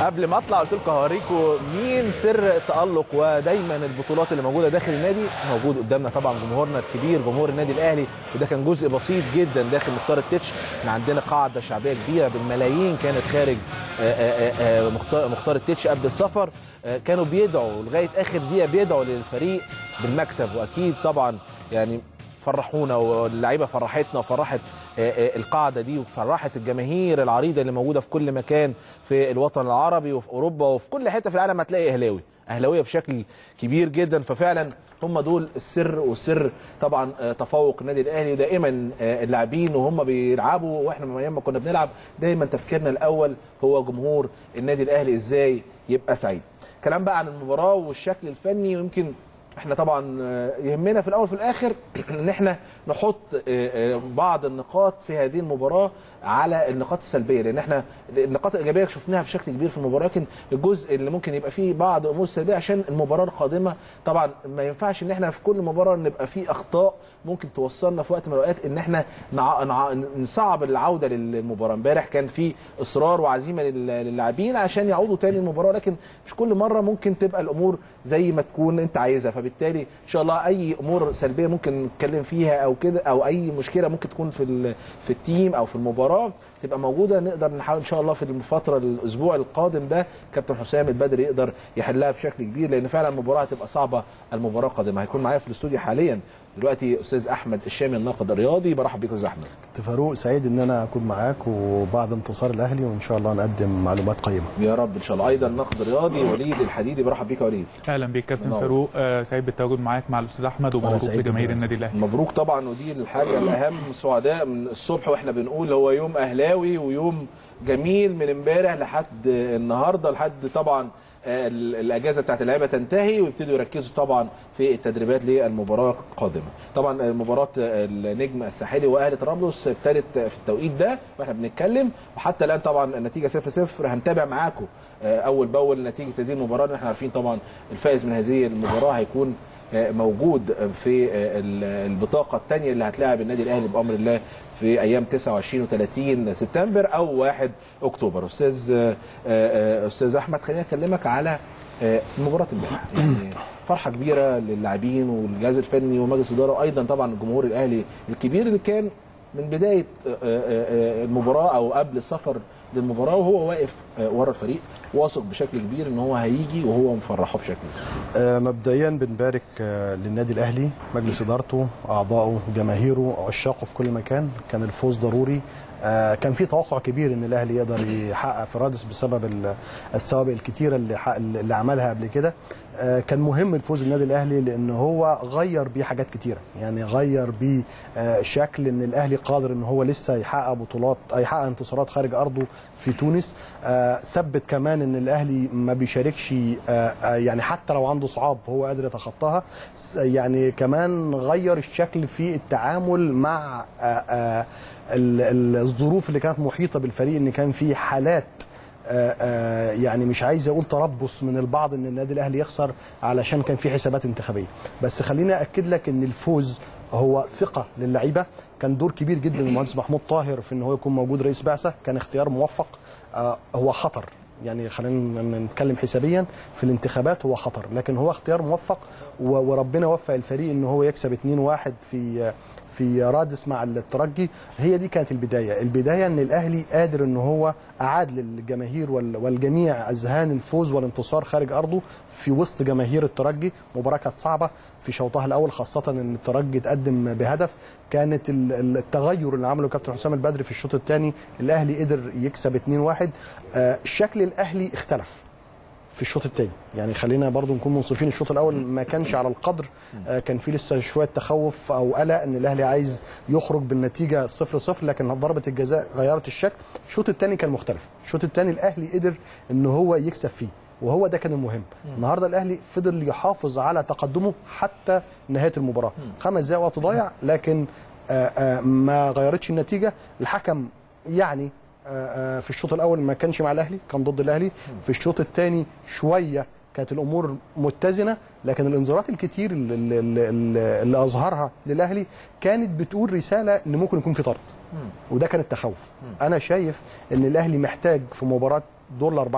قبل ما اطلع قلت لكم هوريكم مين سر التالق ودايما البطولات اللي موجوده داخل النادي موجود قدامنا طبعا جمهورنا الكبير جمهور النادي الاهلي وده كان جزء بسيط جدا داخل مختار التتش احنا عندنا قاعده شعبيه كبيره بالملايين كانت خارج آه، آه، آه، مختار مختار التتش قبل السفر آه، كانوا بيدعوا لغايه اخر دقيقه بيدعوا للفريق بالمكسب واكيد طبعا يعني فرحونا واللعيبه فرحتنا وفرحت آه، آه، القاعده دي وفرحت الجماهير العريضه اللي موجوده في كل مكان في الوطن العربي وفي اوروبا وفي كل حته في العالم هتلاقي اهلاوي اهلاويه بشكل كبير جدا ففعلا هم دول السر والسر طبعا آه، تفوق النادي الاهلي دائما آه، اللاعبين وهم بيلعبوا واحنا من ايام ما كنا بنلعب دايما تفكيرنا الاول هو جمهور النادي الاهلي ازاي يبقى سعيد كلام بقى عن المباراه والشكل الفني ويمكن احنا طبعا آه، يهمنا في الاول وفي الاخر ان احنا نحط آه، آه، بعض النقاط في هذه المباراه على النقاط السلبيه لان احنا النقاط الايجابيه شفناها بشكل كبير في المباراه لكن الجزء اللي ممكن يبقى فيه بعض الامور السلبيه عشان المباراه القادمه طبعا ما ينفعش ان احنا في كل مباراه نبقى فيه اخطاء ممكن توصلنا في وقت من الاوقات ان احنا نع... نع... نصعب العوده للمباراه امبارح كان في اصرار وعزيمه لل- للاعبين عشان يعودوا تاني المباراه لكن مش كل مره ممكن تبقى الامور زي ما تكون انت عايزها فبالتالي ان شاء الله اي امور سلبيه ممكن نتكلم فيها او كده او اي مشكله ممكن تكون في ال... في التيم او في المباراه تبقى موجوده نقدر نحاول ان شاء الله في الفتره الاسبوع القادم ده كابتن حسام البدري يقدر يحلها بشكل كبير لان فعلا المباراه هتبقى صعبه المباراه القادمه هيكون معايا في الاستوديو حاليا دلوقتي استاذ احمد الشامي الناقد الرياضي برحب بيك يا استاذ احمد كابتن فاروق سعيد ان انا اكون معاك وبعد انتصار الاهلي وان شاء الله نقدم معلومات قيمه يا رب ان شاء الله ايضا ناقد رياضي وليد الحديدي برحب بيك يا وليد اهلا بيك كابتن منور. فاروق آه سعيد بالتواجد معاك مع الاستاذ احمد ومبروك سعيد جداً لجماهير يا النادي الاهلي مبروك طبعا ودي الحاجه الاهم سعداء من الصبح واحنا بنقول هو يوم اهلاوي ويوم جميل من امبارح لحد النهارده لحد طبعا آه، ال- الاجازه بتاعت اللعيبه تنتهي ويبتدوا يركزوا طبعا في التدريبات للمباراه القادمه طبعا مباراه النجم الساحلي واهلي طرابلس ابتدت في التوقيت ده واحنا بنتكلم وحتى الان طبعا النتيجه 0 0 هنتابع معاكم آه، اول باول نتيجه هذه المباراه لأن احنا عارفين طبعا الفائز من هذه المباراه هيكون آه، موجود في آه، ال- البطاقه الثانيه اللي هتلاعب النادي الاهلي بامر الله في ايام 29 و30 سبتمبر او 1 اكتوبر استاذ آه، آه، استاذ احمد خليني اكلمك على آه، مباراه امبارح يعني فرحه كبيره للاعبين والجهاز الفني ومجلس الاداره وايضا طبعا الجمهور الاهلي الكبير اللي كان من بدايه آه، آه، آه، المباراه او قبل السفر للمباراه وهو واقف آه، ورا الفريق واثق بشكل كبير ان هو هيجي وهو مفرحه بشكل كبير آه، مبدئيا بنبارك آه، للنادي الاهلي مجلس ادارته اعضائه جماهيره عشاقه في كل مكان كان الفوز ضروري آه، كان في توقع كبير ان الاهلي يقدر يحقق في رادس بسبب ال- السوابق الكتيره اللي حق- اللي عملها قبل كده آه، كان مهم الفوز النادي الاهلي لان هو غير بيه حاجات كتيره يعني غير بيه آه، شكل ان الاهلي قادر ان هو لسه يحقق بطولات أي يحقق انتصارات خارج ارضه في تونس آه، ثبت كمان ان الاهلي ما بيشاركش آه، آه، يعني حتى لو عنده صعاب هو قادر يتخطاها س- يعني كمان غير الشكل في التعامل مع آه، آه، ال- ال- الظروف اللي كانت محيطه بالفريق ان كان في حالات آه، آه، يعني مش عايز اقول تربص من البعض ان النادي الاهلي يخسر علشان كان في حسابات انتخابيه بس خليني اكد لك ان الفوز هو ثقه للعيبه كان دور كبير جدا المهندس محمود طاهر في ان هو يكون موجود رئيس بعثه كان اختيار موفق آه، هو خطر يعني خلينا نتكلم حسابيا في الانتخابات هو خطر لكن هو اختيار موفق و- وربنا وفق الفريق ان هو يكسب 2-1 في في رادس مع الترجي هي دي كانت البدايه البدايه ان الاهلي قادر ان هو اعاد للجماهير وال- والجميع اذهان الفوز والانتصار خارج ارضه في وسط جماهير الترجي مباراه كانت صعبه في شوطها الاول خاصه ان الترجي تقدم بهدف كانت ال- ال- التغير اللي عمله كابتن حسام البدري في الشوط الثاني الاهلي قدر يكسب 2-1 آه، شكل الاهلي اختلف في الشوط الثاني يعني خلينا برضو نكون منصفين الشوط الاول ما كانش على القدر آه، كان في لسه شويه تخوف او قلق ان الاهلي عايز يخرج بالنتيجه 0 0 لكن ضربه الجزاء غيرت الشكل الشوط الثاني كان مختلف الشوط الثاني الاهلي قدر ان هو يكسب فيه وهو ده كان المهم النهارده الاهلي فضل يحافظ على تقدمه حتى نهايه المباراه خمس دقائق وقت ضايع لكن آه، آه، ما غيرتش النتيجه الحكم يعني آه، آه، في الشوط الاول ما كانش مع الاهلي كان ضد الاهلي في الشوط الثاني شويه كانت الامور متزنه لكن الانذارات الكتير اللي, اللي, اللي, اللي اظهرها للاهلي كانت بتقول رساله ان ممكن يكون في طرد وده كان التخوف انا شايف ان الاهلي محتاج في مباراه دور الاربعه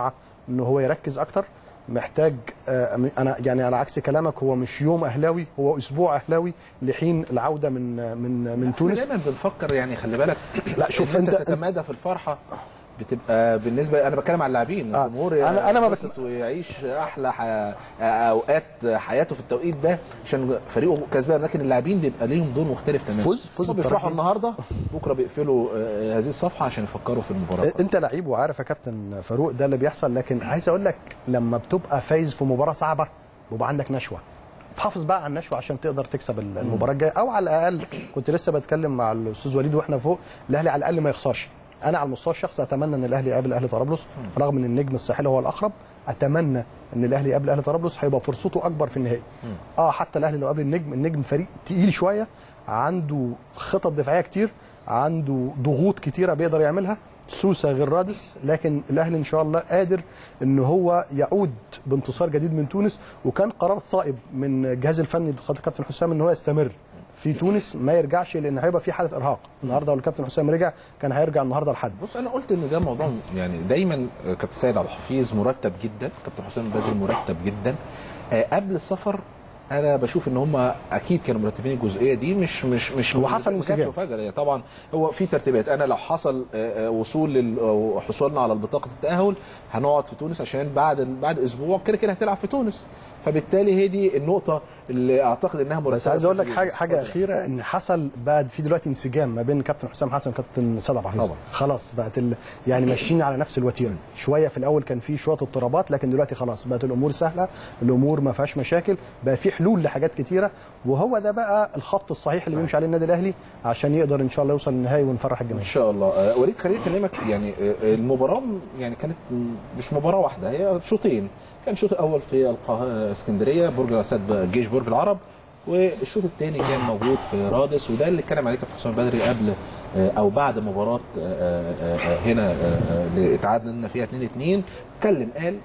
ان هو يركز اكتر محتاج آه، انا يعني على عكس كلامك هو مش يوم اهلاوي هو اسبوع اهلاوي لحين العوده من من من تونس احنا دايما بنفكر يعني خلي بالك لا، شوف إن انت أنت- تتمادى في الفرحه بتبقى بالنسبه انا بتكلم على اللاعبين آه. الجمهور أنا- أنا ما بت- يتبسط ويعيش احلى ح... اوقات حياته في التوقيت ده عشان فريقه كسبان لكن اللاعبين بيبقى ليهم دور مختلف تماما فوز- فوز هم بيفرحوا الترجي. النهارده بكره بيقفلوا آه، هذه الصفحه عشان يفكروا في المباراه انت لعيب وعارف يا كابتن فاروق ده اللي بيحصل لكن عايز اقول لك لما بتبقى فايز في مباراه صعبه بيبقى عندك نشوه تحافظ بقى على النشوه عشان تقدر تكسب المباراه الجايه او على الاقل كنت لسه بتكلم مع الاستاذ وليد واحنا فوق الاهلي على الاقل ما يخسرش انا على المستوى الشخصي اتمنى ان الاهلي يقابل اهلي طرابلس رغم ان النجم الساحلي هو الاقرب اتمنى ان الاهلي يقابل اهلي طرابلس هيبقى فرصته اكبر في النهائي اه حتى الاهلي لو قابل النجم النجم فريق تقيل شويه عنده خطط دفاعيه كتير عنده ضغوط كتيره بيقدر يعملها سوسه غير رادس لكن الاهلي ان شاء الله قادر ان هو يعود بانتصار جديد من تونس وكان قرار صائب من الجهاز الفني بخط كابتن حسام ان هو يستمر في تونس ما يرجعش لان هيبقى في حاله ارهاق النهارده لو الكابتن حسام رجع كان هيرجع النهارده لحد بص انا قلت ان ده موضوع يعني دايما كابتن سيد عبد الحفيظ مرتب جدا كابتن حسام البدري مرتب جدا آه، قبل السفر انا بشوف ان هم اكيد كانوا مرتبين الجزئيه دي مش مش مش هو حصل ما كانتش انسجام. مفاجاه يعني طبعا هو في ترتيبات انا لو حصل آه، آه، وصول لل- أو حصولنا على بطاقه التاهل هنقعد في تونس عشان بعد بعد اسبوع كده كده هتلعب في تونس فبالتالي هي دي النقطه اللي اعتقد انها مرتبه بس عايز اقول لك في حاجه حاجه الفترة. اخيره ان حصل بقى في دلوقتي انسجام ما بين كابتن حسام حسن وكابتن سيد عبد الحفيظ طبعا. خلاص بقت ال... يعني ماشيين على نفس الوتيره شويه في الاول كان في شويه اضطرابات لكن دلوقتي خلاص بقت الامور سهله الامور ما فيهاش مشاكل بقى في حلول لحاجات كتيره وهو ده بقى الخط الصحيح اللي بيمشي عليه النادي الاهلي عشان يقدر ان شاء الله يوصل للنهائي ونفرح ان الجماهير شاء الله آه، وليد خليني اكلمك يعني آه، المباراه يعني كانت م- مش مباراه واحده هي شوطين كان شوط اول في القاهره اسكندريه برج الاسد جيش برج العرب والشوط الثاني كان موجود في رادس وده اللي اتكلم عليه كابتن حسام بدري قبل آه، او بعد مباراه آه، آه، آه، هنا آه، آه، اللي اتعادلنا فيها 2 2 اتكلم قال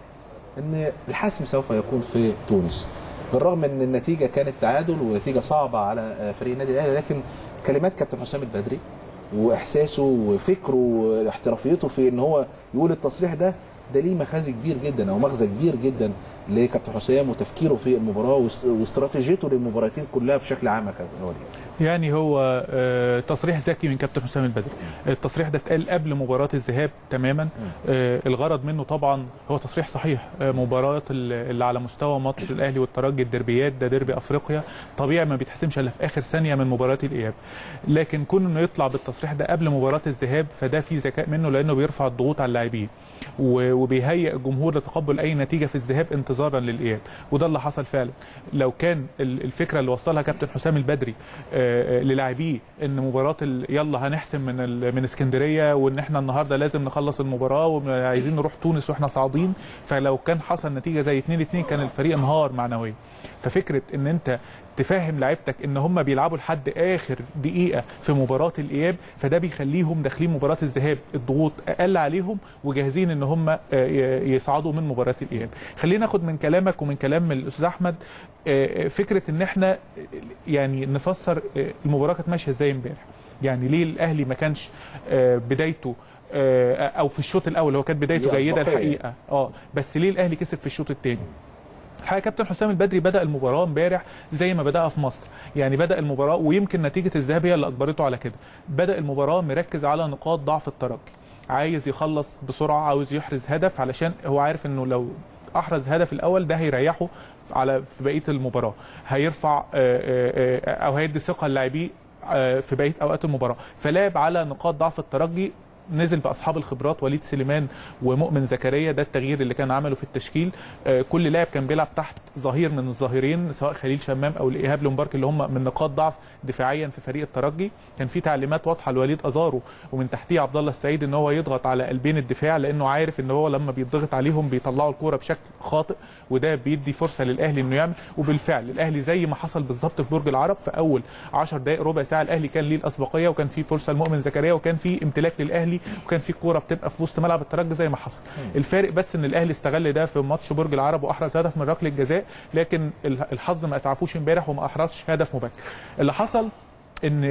ان الحسم سوف يكون في تونس بالرغم ان النتيجه كانت تعادل ونتيجه صعبه على آه، فريق النادي الاهلي لكن كلمات كابتن حسام البدري واحساسه وفكره واحترافيته في ان هو يقول التصريح ده ده ليه مخازي كبير جدا او مغزى كبير جدا لكابتن حسام وتفكيره في المباراه واست- واستراتيجيته للمباراتين كلها بشكل عام يا كابتن وليد. يعني هو آه، تصريح ذكي من كابتن حسام البدري التصريح ده اتقال قبل مباراة الذهاب تماما آه، الغرض منه طبعا هو تصريح صحيح آه، مباراة ال- اللي على مستوى ماتش الاهلي والترجي الدربيات ده ديربي افريقيا طبيعي ما بيتحسمش الا في اخر ثانيه من مباراه الاياب لكن كون انه يطلع بالتصريح ده قبل مباراه الذهاب فده فيه ذكاء منه لانه بيرفع الضغوط على اللاعبين و- وبيهيئ الجمهور لتقبل اي نتيجه في الذهاب انتظارا للاياب وده اللي حصل فعلا لو كان ال- الفكره اللي وصلها كابتن حسام البدري آه، آه، للاعبيه ان مباراه ال- يلا هنحسم من ال- من اسكندريه وان احنا النهارده لازم نخلص المباراه وعايزين نروح تونس واحنا صاعدين فلو كان حصل نتيجه زي 2 2 كان الفريق انهار معنويا ففكره ان انت تفهم لعيبتك ان هم بيلعبوا لحد اخر دقيقه في مباراه الاياب فده بيخليهم داخلين مباراه الذهاب الضغوط اقل عليهم وجاهزين ان هم آه، ي- يصعدوا من مباراه الاياب خلينا ناخد من كلامك ومن كلام الاستاذ احمد آه، فكره ان احنا يعني نفسر آه، المباراه كانت ماشيه ازاي امبارح يعني ليه الاهلي ما كانش آه، بدايته آه، او في الشوط الاول هو كانت بدايته دي جيده أسبقية. الحقيقه اه بس ليه الاهلي كسب في الشوط الثاني الحقيقه كابتن حسام البدري بدا المباراه امبارح زي ما بداها في مصر يعني بدا المباراه ويمكن نتيجه الذهاب هي اللي اجبرته على كده بدا المباراه مركز على نقاط ضعف الترجي عايز يخلص بسرعه عاوز يحرز هدف علشان هو عارف انه لو احرز هدف الاول ده هيريحه على في بقيه المباراه هيرفع آه، آه، آه، او هيدي ثقه للاعبيه آه، في بقيه اوقات المباراه فلعب على نقاط ضعف الترجي نزل باصحاب الخبرات وليد سليمان ومؤمن زكريا ده التغيير اللي كان عمله في التشكيل آه، كل لاعب كان بيلعب تحت ظهير من الظهيرين سواء خليل شمام او الايهاب لومبارك اللي هم من نقاط ضعف دفاعيا في فريق الترجي كان في تعليمات واضحه لوليد ازارو ومن تحتيه عبد الله السعيد ان هو يضغط على قلبين الدفاع لانه عارف ان هو لما بيضغط عليهم بيطلعوا الكوره بشكل خاطئ وده بيدي فرصه للاهلي انه يعمل وبالفعل الاهلي زي ما حصل بالظبط في برج العرب في اول 10 دقائق ربع ساعه الاهلي كان ليه الاسبقيه وكان في فرصه لمؤمن زكريا وكان في امتلاك للاهلي وكان في كوره بتبقى في وسط ملعب الترجي زي ما حصل الفارق بس ان الاهلي استغل ده في ماتش برج العرب واحرز هدف من ركله الجزاء لكن ال- الحظ ما اسعفوش امبارح وما احرزش هدف مبكر اللي حصل ان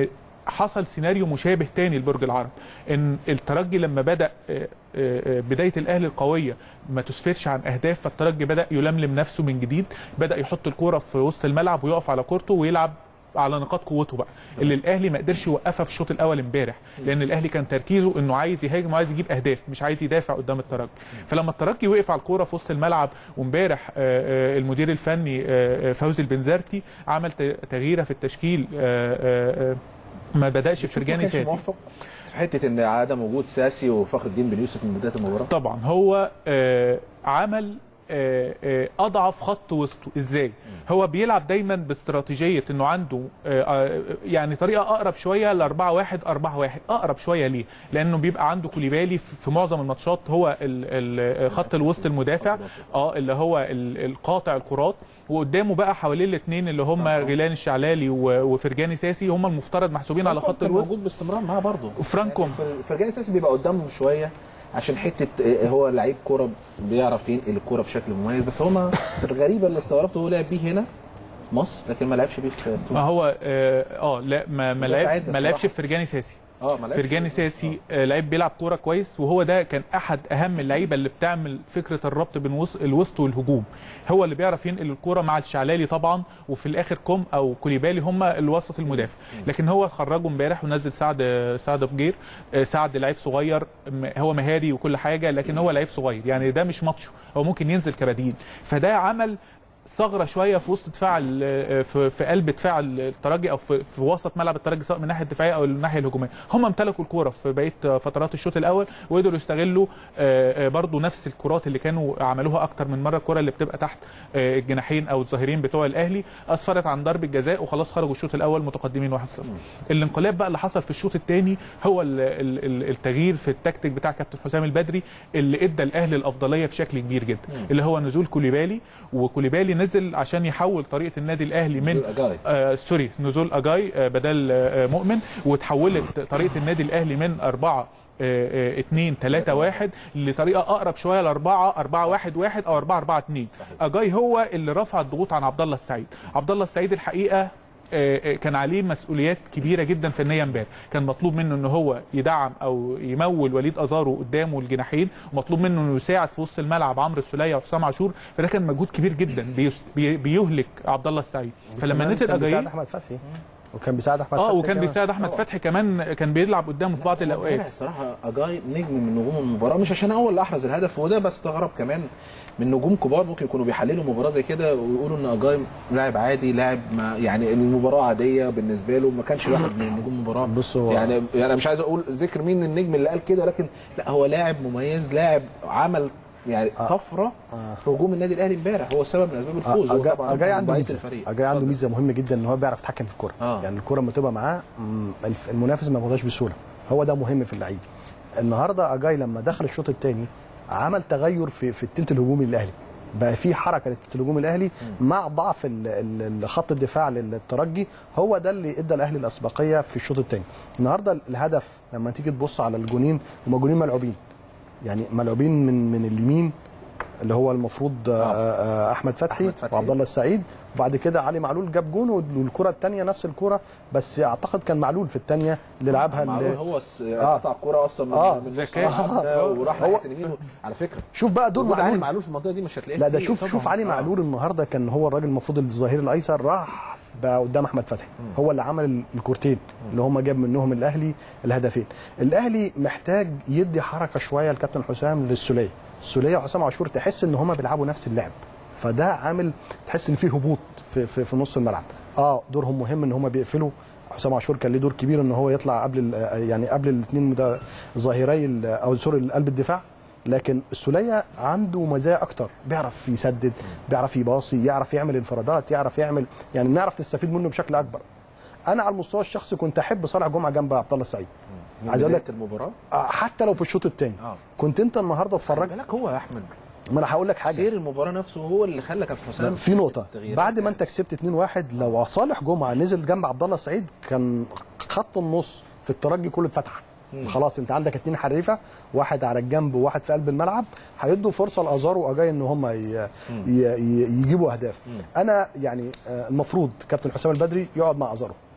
حصل سيناريو مشابه تاني لبرج العرب ان الترجي لما بدا آه، آه، بدايه الاهلي القويه ما تسفرش عن اهداف فالترجي بدا يلملم نفسه من جديد بدا يحط الكوره في وسط الملعب ويقف على كورته ويلعب على نقاط قوته بقى اللي الاهلي ما قدرش يوقفها في الشوط الاول امبارح لان الاهلي كان تركيزه انه عايز يهاجم وعايز يجيب اهداف مش عايز يدافع قدام الترجي فلما الترجي وقف على الكوره في وسط الملعب وامبارح آه، آه، المدير الفني آه، آه، فوزي البنزرتي عمل ت- تغييره في التشكيل آه، آه، آه، ما بداش فرجاني ما كانش ساسي موفق في حته ان عدم وجود ساسي وفخر الدين بن يوسف من بدايه المباراه طبعا هو آه، عمل آه، آه، اضعف خط وسطه ازاي هو بيلعب دايما باستراتيجيه انه عنده آه، آه، يعني طريقه اقرب شويه ل 4 1 4 1 اقرب شويه ليه لانه بيبقى عنده كوليبالي في في معظم الماتشات هو ال- ال- خط الوسط المدافع اه اللي هو ال- القاطع الكرات وقدامه بقى حوالين الاثنين اللي هم غيلان الشعلالي و- وفرجاني ساسي هم المفترض محسوبين على خط كان الوسط موجود باستمرار معاه برضه وفرانكوم يعني فرجاني ساسي بيبقى قدامهم شويه عشان حته آه، هو لعيب كوره بيعرف ينقل الكوره بشكل مميز بس هما الغريبه اللي استغربته هو لعب بيه هنا في مصر لكن ما لعبش بيه في ما تونس هو اه آه، لا ما ما ده لعب ساعدنا ما لعبش الصراحة. في فرجاني ساسي اه ما لعبش فرجاني ساسي آه، لعيب بيلعب كوره كويس وهو ده كان احد اهم اللعيبه اللي بتعمل فكره الربط بين وس- الوسط والهجوم هو اللي بيعرف ينقل الكوره مع الشعلالي طبعا وفي الاخر كوم او كوليبالي هم الوسط المدافع لكن هو خرجه امبارح ونزل سعد سعد بجير آه، سعد لعيب صغير م- هو مهاري وكل حاجه لكن هو لعيب صغير يعني ده مش ماتشه هو ممكن ينزل كبديل فده عمل ثغره شويه في وسط دفاع ال- في, في قلب دفاع الترجي او في, في وسط ملعب الترجي سواء من الناحيه الدفاعيه او الناحيه الهجوميه هم امتلكوا الكوره في بقيه فترات الشوط الاول وقدروا يستغلوا آه، آه، برضو نفس الكرات اللي كانوا عملوها اكتر من مره الكره اللي بتبقى تحت آه، الجناحين او الظهيرين بتوع الاهلي اسفرت عن ضربه جزاء وخلاص خرجوا الشوط الاول متقدمين 1-0 الانقلاب بقى اللي حصل في الشوط الثاني هو ال- ال- ال- التغيير في التكتيك بتاع كابتن حسام البدري اللي ادى الاهلي الافضليه بشكل كبير جدا اللي هو نزول كوليبالي وكوليبالي نزل عشان يحول طريقه النادي الاهلي من نزول أجاي. آه سوري نزول اجاي آه بدل آه مؤمن وتحولت طريقه النادي الاهلي من أربعة آه، آه، اتنين تلاتة واحد لطريقة أقرب شوية لأربعة أربعة واحد واحد أو أربعة أربعة اتنين أجاي هو اللي رفع الضغوط عن عبد الله السعيد عبد الله السعيد الحقيقة آه، آه، كان عليه مسؤوليات كبيره جدا فنيه امبارح كان مطلوب منه ان هو يدعم او يمول وليد ازارو قدامه الجناحين ومطلوب منه انه يساعد في وسط الملعب عمرو السوليه وحسام عاشور فده كان مجهود كبير جدا بيس- بي- بيهلك عبد الله السعيد فلما كمان نزل كان بيساعد اجاي احمد فتحي وكان بيساعد احمد اه فتحي وكان كمان. بيساعد احمد فتحي كمان كان بيلعب قدامه في بعض امبارح الاوقات الصراحه اجاي نجم من نجوم المباراه مش عشان هو اللي احرز الهدف وده بستغرب كمان من نجوم كبار ممكن يكونوا بيحللوا مباراه زي كده ويقولوا ان اجاي لاعب عادي لاعب ما يعني المباراه عاديه بالنسبه له ما كانش واحد من نجوم المباراه بص هو- يعني يعني انا مش عايز اقول ذكر مين النجم اللي قال كده لكن لا هو لاعب مميز لاعب عمل يعني طفره آه. في هجوم النادي الاهلي امبارح هو سبب من اسباب الفوز هو أجا- طبعا اجاي عنده بقية ميزه الفريق. اجاي عنده اتفضل. ميزه مهمه جدا ان هو بيعرف يتحكم في الكره آه. يعني الكره لما تبقى معاه مم، الف- المنافس ما بياخدهاش بسهوله هو ده مهم في اللعيب النهارده اجاي لما دخل الشوط الثاني عمل تغير في في التلت الهجومي الاهلي بقى في حركه للتلت الهجومي الاهلي مع ضعف ال- ال- ال- خط الدفاع للترجي هو ده اللي ادى الاهلي الاسبقيه في الشوط الثاني النهارده الهدف لما تيجي تبص على الجونين هم جونين ملعوبين يعني ملعوبين من من اليمين اللي هو المفروض آه. آه احمد فتحي, أحمد فتحي. وعبد الله السعيد وبعد كده علي معلول جاب جون والكره الثانيه نفس الكره بس اعتقد كان معلول في الثانيه اللي لعبها معلول اللي هو س- آه. قطع الكوره اصلا من آه. من ذكاء. نص الملعب ده وراح هو- ناحيه اليمين على فكره شوف بقى دور وجود علي معلول معلول في المنطقه دي مش هتلاقيه لا ده كتير شوف طبعاً. شوف علي آه. معلول النهارده كان هو الراجل المفروض الظهير الايسر راح بقى قدام احمد فتحي هو اللي عمل الكورتين اللي هم جاب منهم الاهلي الهدفين الاهلي محتاج يدي حركه شويه لكابتن حسام للسوليه السوليه وحسام عاشور تحس ان هم بيلعبوا نفس اللعب فده عامل تحس ان فيه هبوط في, في, في نص الملعب اه دورهم مهم ان هم بيقفلوا حسام عاشور كان ليه دور كبير ان هو يطلع قبل ال- يعني قبل الاثنين ظهيري ال- او سوري قلب الدفاع لكن السوليه عنده مزايا اكتر بيعرف يسدد بيعرف يباصي يعرف يعمل انفرادات يعرف يعمل يعني نعرف نستفيد منه بشكل اكبر انا على المستوى الشخصي كنت احب صالح جمعه جنب عبد الله السعيد من عايز اقول لك بداية المباراه آه، حتى لو في الشوط الثاني اه كنت انت النهارده خلي اتفرجت بالك هو يا احمد ما انا هقول لك حاجه سير المباراه نفسه هو اللي خلى كابتن حسام في نقطة التغييرات بعد ما يعني. انت كسبت 2-1 لو صالح جمعة نزل جنب عبد الله السعيد كان خط النص في الترجي كله اتفتح خلاص انت عندك اتنين حريفه واحد على الجنب وواحد في قلب الملعب هيدوا فرصه لازارو واجاي ان هم ي... ي... ي... يجيبوا اهداف انا يعني آه، المفروض كابتن حسام البدري يقعد مع ازارو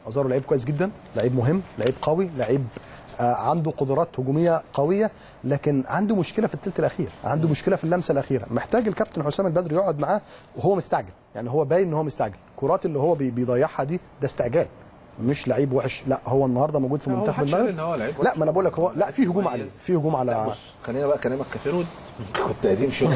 ازارو لعيب كويس جدا لعيب مهم لعيب قوي لعيب آه، عنده قدرات هجوميه قويه لكن عنده مشكله في الثلث الاخير عنده مشكله في اللمسه الاخيره محتاج الكابتن حسام البدري يقعد معاه وهو مستعجل يعني هو باين ان هو مستعجل الكرات اللي هو بي- بيضيعها دي ده استعجال مش لعيب وحش لا هو النهارده موجود في لا، هو منتخب محدش قال المغرب إن هو لعيب لا ما انا بقول لك هو لا في هجوم عليه في هجوم لا على بص خلينا بقى كلامك كفيرود كنت قديم شويه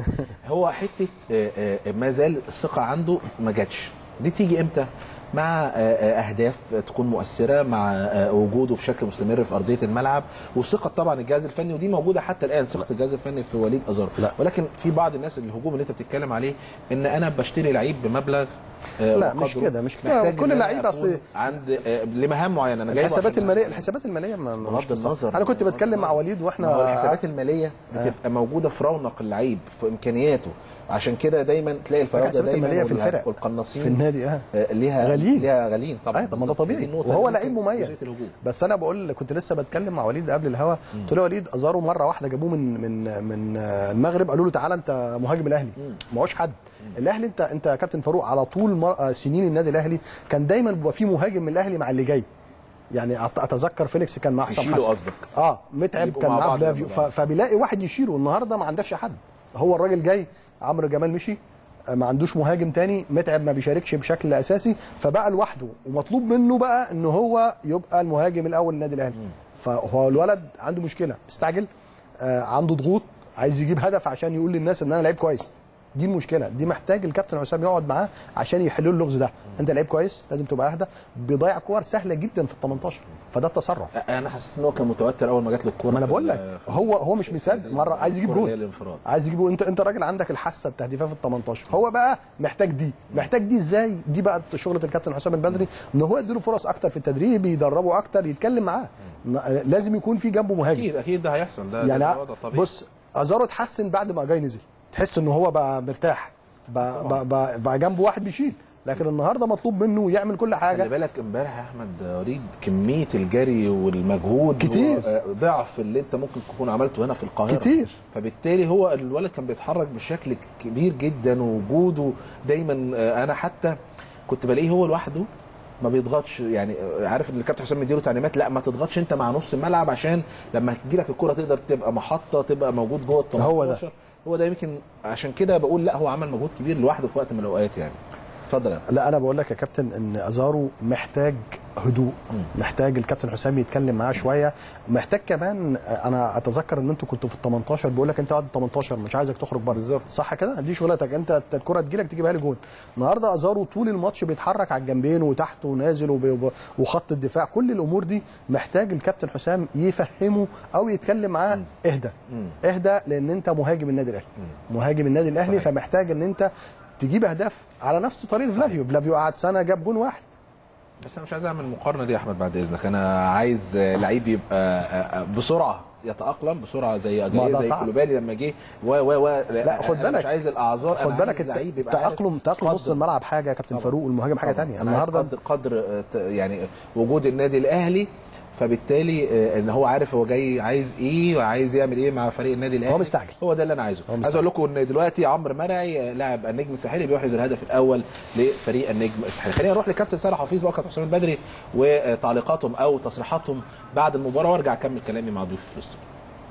هو حته آه، آه، ما زال الثقه عنده ما جاتش دي تيجي امتى مع آه، آه، اهداف تكون مؤثره مع آه، وجوده بشكل مستمر في ارضيه الملعب وثقه طبعا الجهاز الفني ودي موجوده حتى الان ثقه الجهاز الفني في وليد ازارو لا. ولكن في بعض الناس الهجوم اللي انت بتتكلم عليه ان انا بشتري لعيب بمبلغ آه، لا، مش وقدره. كده، مش كده. محتاج كل إن أنا لعيب أكون أصل- عند آه، لمهام معينه انا جايبه الحسابات عشان- الماليه الحسابات الماليه ما ما- بغض مش في الصح. النظر. انا كنت بغض بتكلم مع النظر. وليد واحنا ما هو الحسابات الماليه بتبقى موجوده في رونق اللعيب في امكانياته عشان كده دايما تلاقي الفراوده الحسابات دايما الماليه في والها- الفرق والقناصين في النادي اه آه، ليها غاليين. ليها غاليين طبعا ايوه طب ما ده بالظبط. طبيعي دي النقطة وهو اللي لعيب ممكن مميز جزئية الهجوم. بس انا بقول كنت لسه بتكلم مع وليد قبل الهوا قلت له يا وليد ازارو مره واحده جابوه من من من آه، المغرب قالوا له تعالى انت مهاجم الاهلي ما هوش حد الاهلي انت انت يا كابتن فاروق على طول مر... آه، سنين النادي الاهلي كان دايما بيبقى فيه مهاجم من الاهلي مع اللي جاي يعني أت- اتذكر فيليكس كان مع حسام يشيله حسن قصدك. اه متعب يبقوا كان مع معاه بعض فلافيو لما ف... فبيلاقي واحد يشيله النهارده ما عندكش حد هو الراجل جاي عمرو جمال مشي آه، ما عندوش مهاجم تاني متعب ما بيشاركش بشكل اساسي فبقى لوحده ومطلوب منه بقى ان هو يبقى المهاجم الاول للنادي الاهلي فهو الولد عنده مشكله مستعجل آه، عنده ضغوط عايز يجيب هدف عشان يقول للناس ان انا لعيب كويس دي المشكله دي محتاج الكابتن حسام يقعد معاه عشان يحلوا اللغز ده انت لعيب كويس لازم تبقى اهدى بيضيع كور سهله جدا في ال 18 فده التسرع انا حسيت ان هو كان متوتر اول ما جات له الكوره ما انا في بقول ال- لك في هو هو مش مصدق مره عايز يجيب الكرة اللي هي جول الانفراد عايز يجيب جول انت انت راجل عندك الحاسه التهديفيه في ال 18 هو بقى محتاج دي محتاج دي ازاي دي بقى شغله الكابتن حسام البدري ان هو يديله فرص اكتر في التدريب يدربه اكتر يتكلم معاه لازم يكون في جنبه مهاجم اكيد اكيد ده هيحصل ده يعني ده الوضع طبيعي. بص ازارو اتحسن بعد ما جاي نزل تحس ان هو بقى مرتاح بقى, بقى, بقى, بقى جنبه واحد بيشيل لكن النهارده مطلوب منه يعمل كل خلي حاجه بالك امبارح يا احمد وليد كميه الجري والمجهود كتير. هو، آه، ضعف اللي انت ممكن تكون عملته هنا في القاهره كتير. فبالتالي هو الولد كان بيتحرك بشكل كبير جدا ووجوده دايما آه، انا حتى كنت بلاقيه هو لوحده ما بيضغطش يعني آه، عارف ان الكابتن حسام مديله تعليمات لا ما تضغطش انت مع نص الملعب عشان لما تجيلك الكره تقدر تبقى محطه تبقى موجود جوه ال هو ده. 18 هو ده يمكن عشان كده بقول لا هو عمل مجهود كبير لوحده في وقت من الاوقات يعني اتفضل يا أحمد. لا انا بقول لك يا كابتن ان ازارو محتاج هدوء محتاج الكابتن حسام يتكلم معاه شويه محتاج كمان انا اتذكر ان انتوا كنتوا في ال 18 بيقول لك انت قاعد 18 مش عايزك تخرج بره بالظبط صح كده دي شغلتك انت الكره تجيلك تجيبها لي جون النهارده ازارو طول الماتش بيتحرك على الجنبين وتحت ونازل وب- وب- وخط الدفاع كل الامور دي محتاج الكابتن حسام يفهمه او يتكلم معاه اهدى اهدى لان انت مهاجم النادي الاهلي مهاجم النادي الاهلي صحيح. فمحتاج ان انت تجيب اهداف على نفس طريقه فلافيو فلافيو قعد سنه جاب جون واحد بس انا مش عايز اعمل المقارنه دي يا احمد بعد اذنك انا عايز آه، لعيب يبقى آه، آه، بسرعه يتاقلم بسرعه زي ما اجاي ده زي صعب. كولوبالي لما جه و و و لا خد أنا بالك مش عايز الاعذار خد أنا بالك عايز لعيب الت- يبقى عارف تاقلم تاقلم نص قدر. الملعب حاجه يا كابتن طبعا. فاروق والمهاجم حاجه طبعاً. ثانيه أنا عايز النهارده قدر قدر آه، ت- يعني وجود النادي الاهلي فبالتالي آه، ان هو عارف هو جاي عايز ايه وعايز يعمل ايه مع فريق النادي الاهلي هو مستعجل. هو ده اللي انا عايزه هو عايز مستعجل. اقول لكم ان دلوقتي عمرو مرعي آه، لاعب النجم الساحلي بيحرز الهدف الاول لفريق النجم الساحلي خلينا نروح لكابتن سارة حفيظ بقى كابتن حسام البدري وتعليقاتهم او تصريحاتهم بعد المباراه وارجع اكمل كلامي مع ضيوف في الاستوديو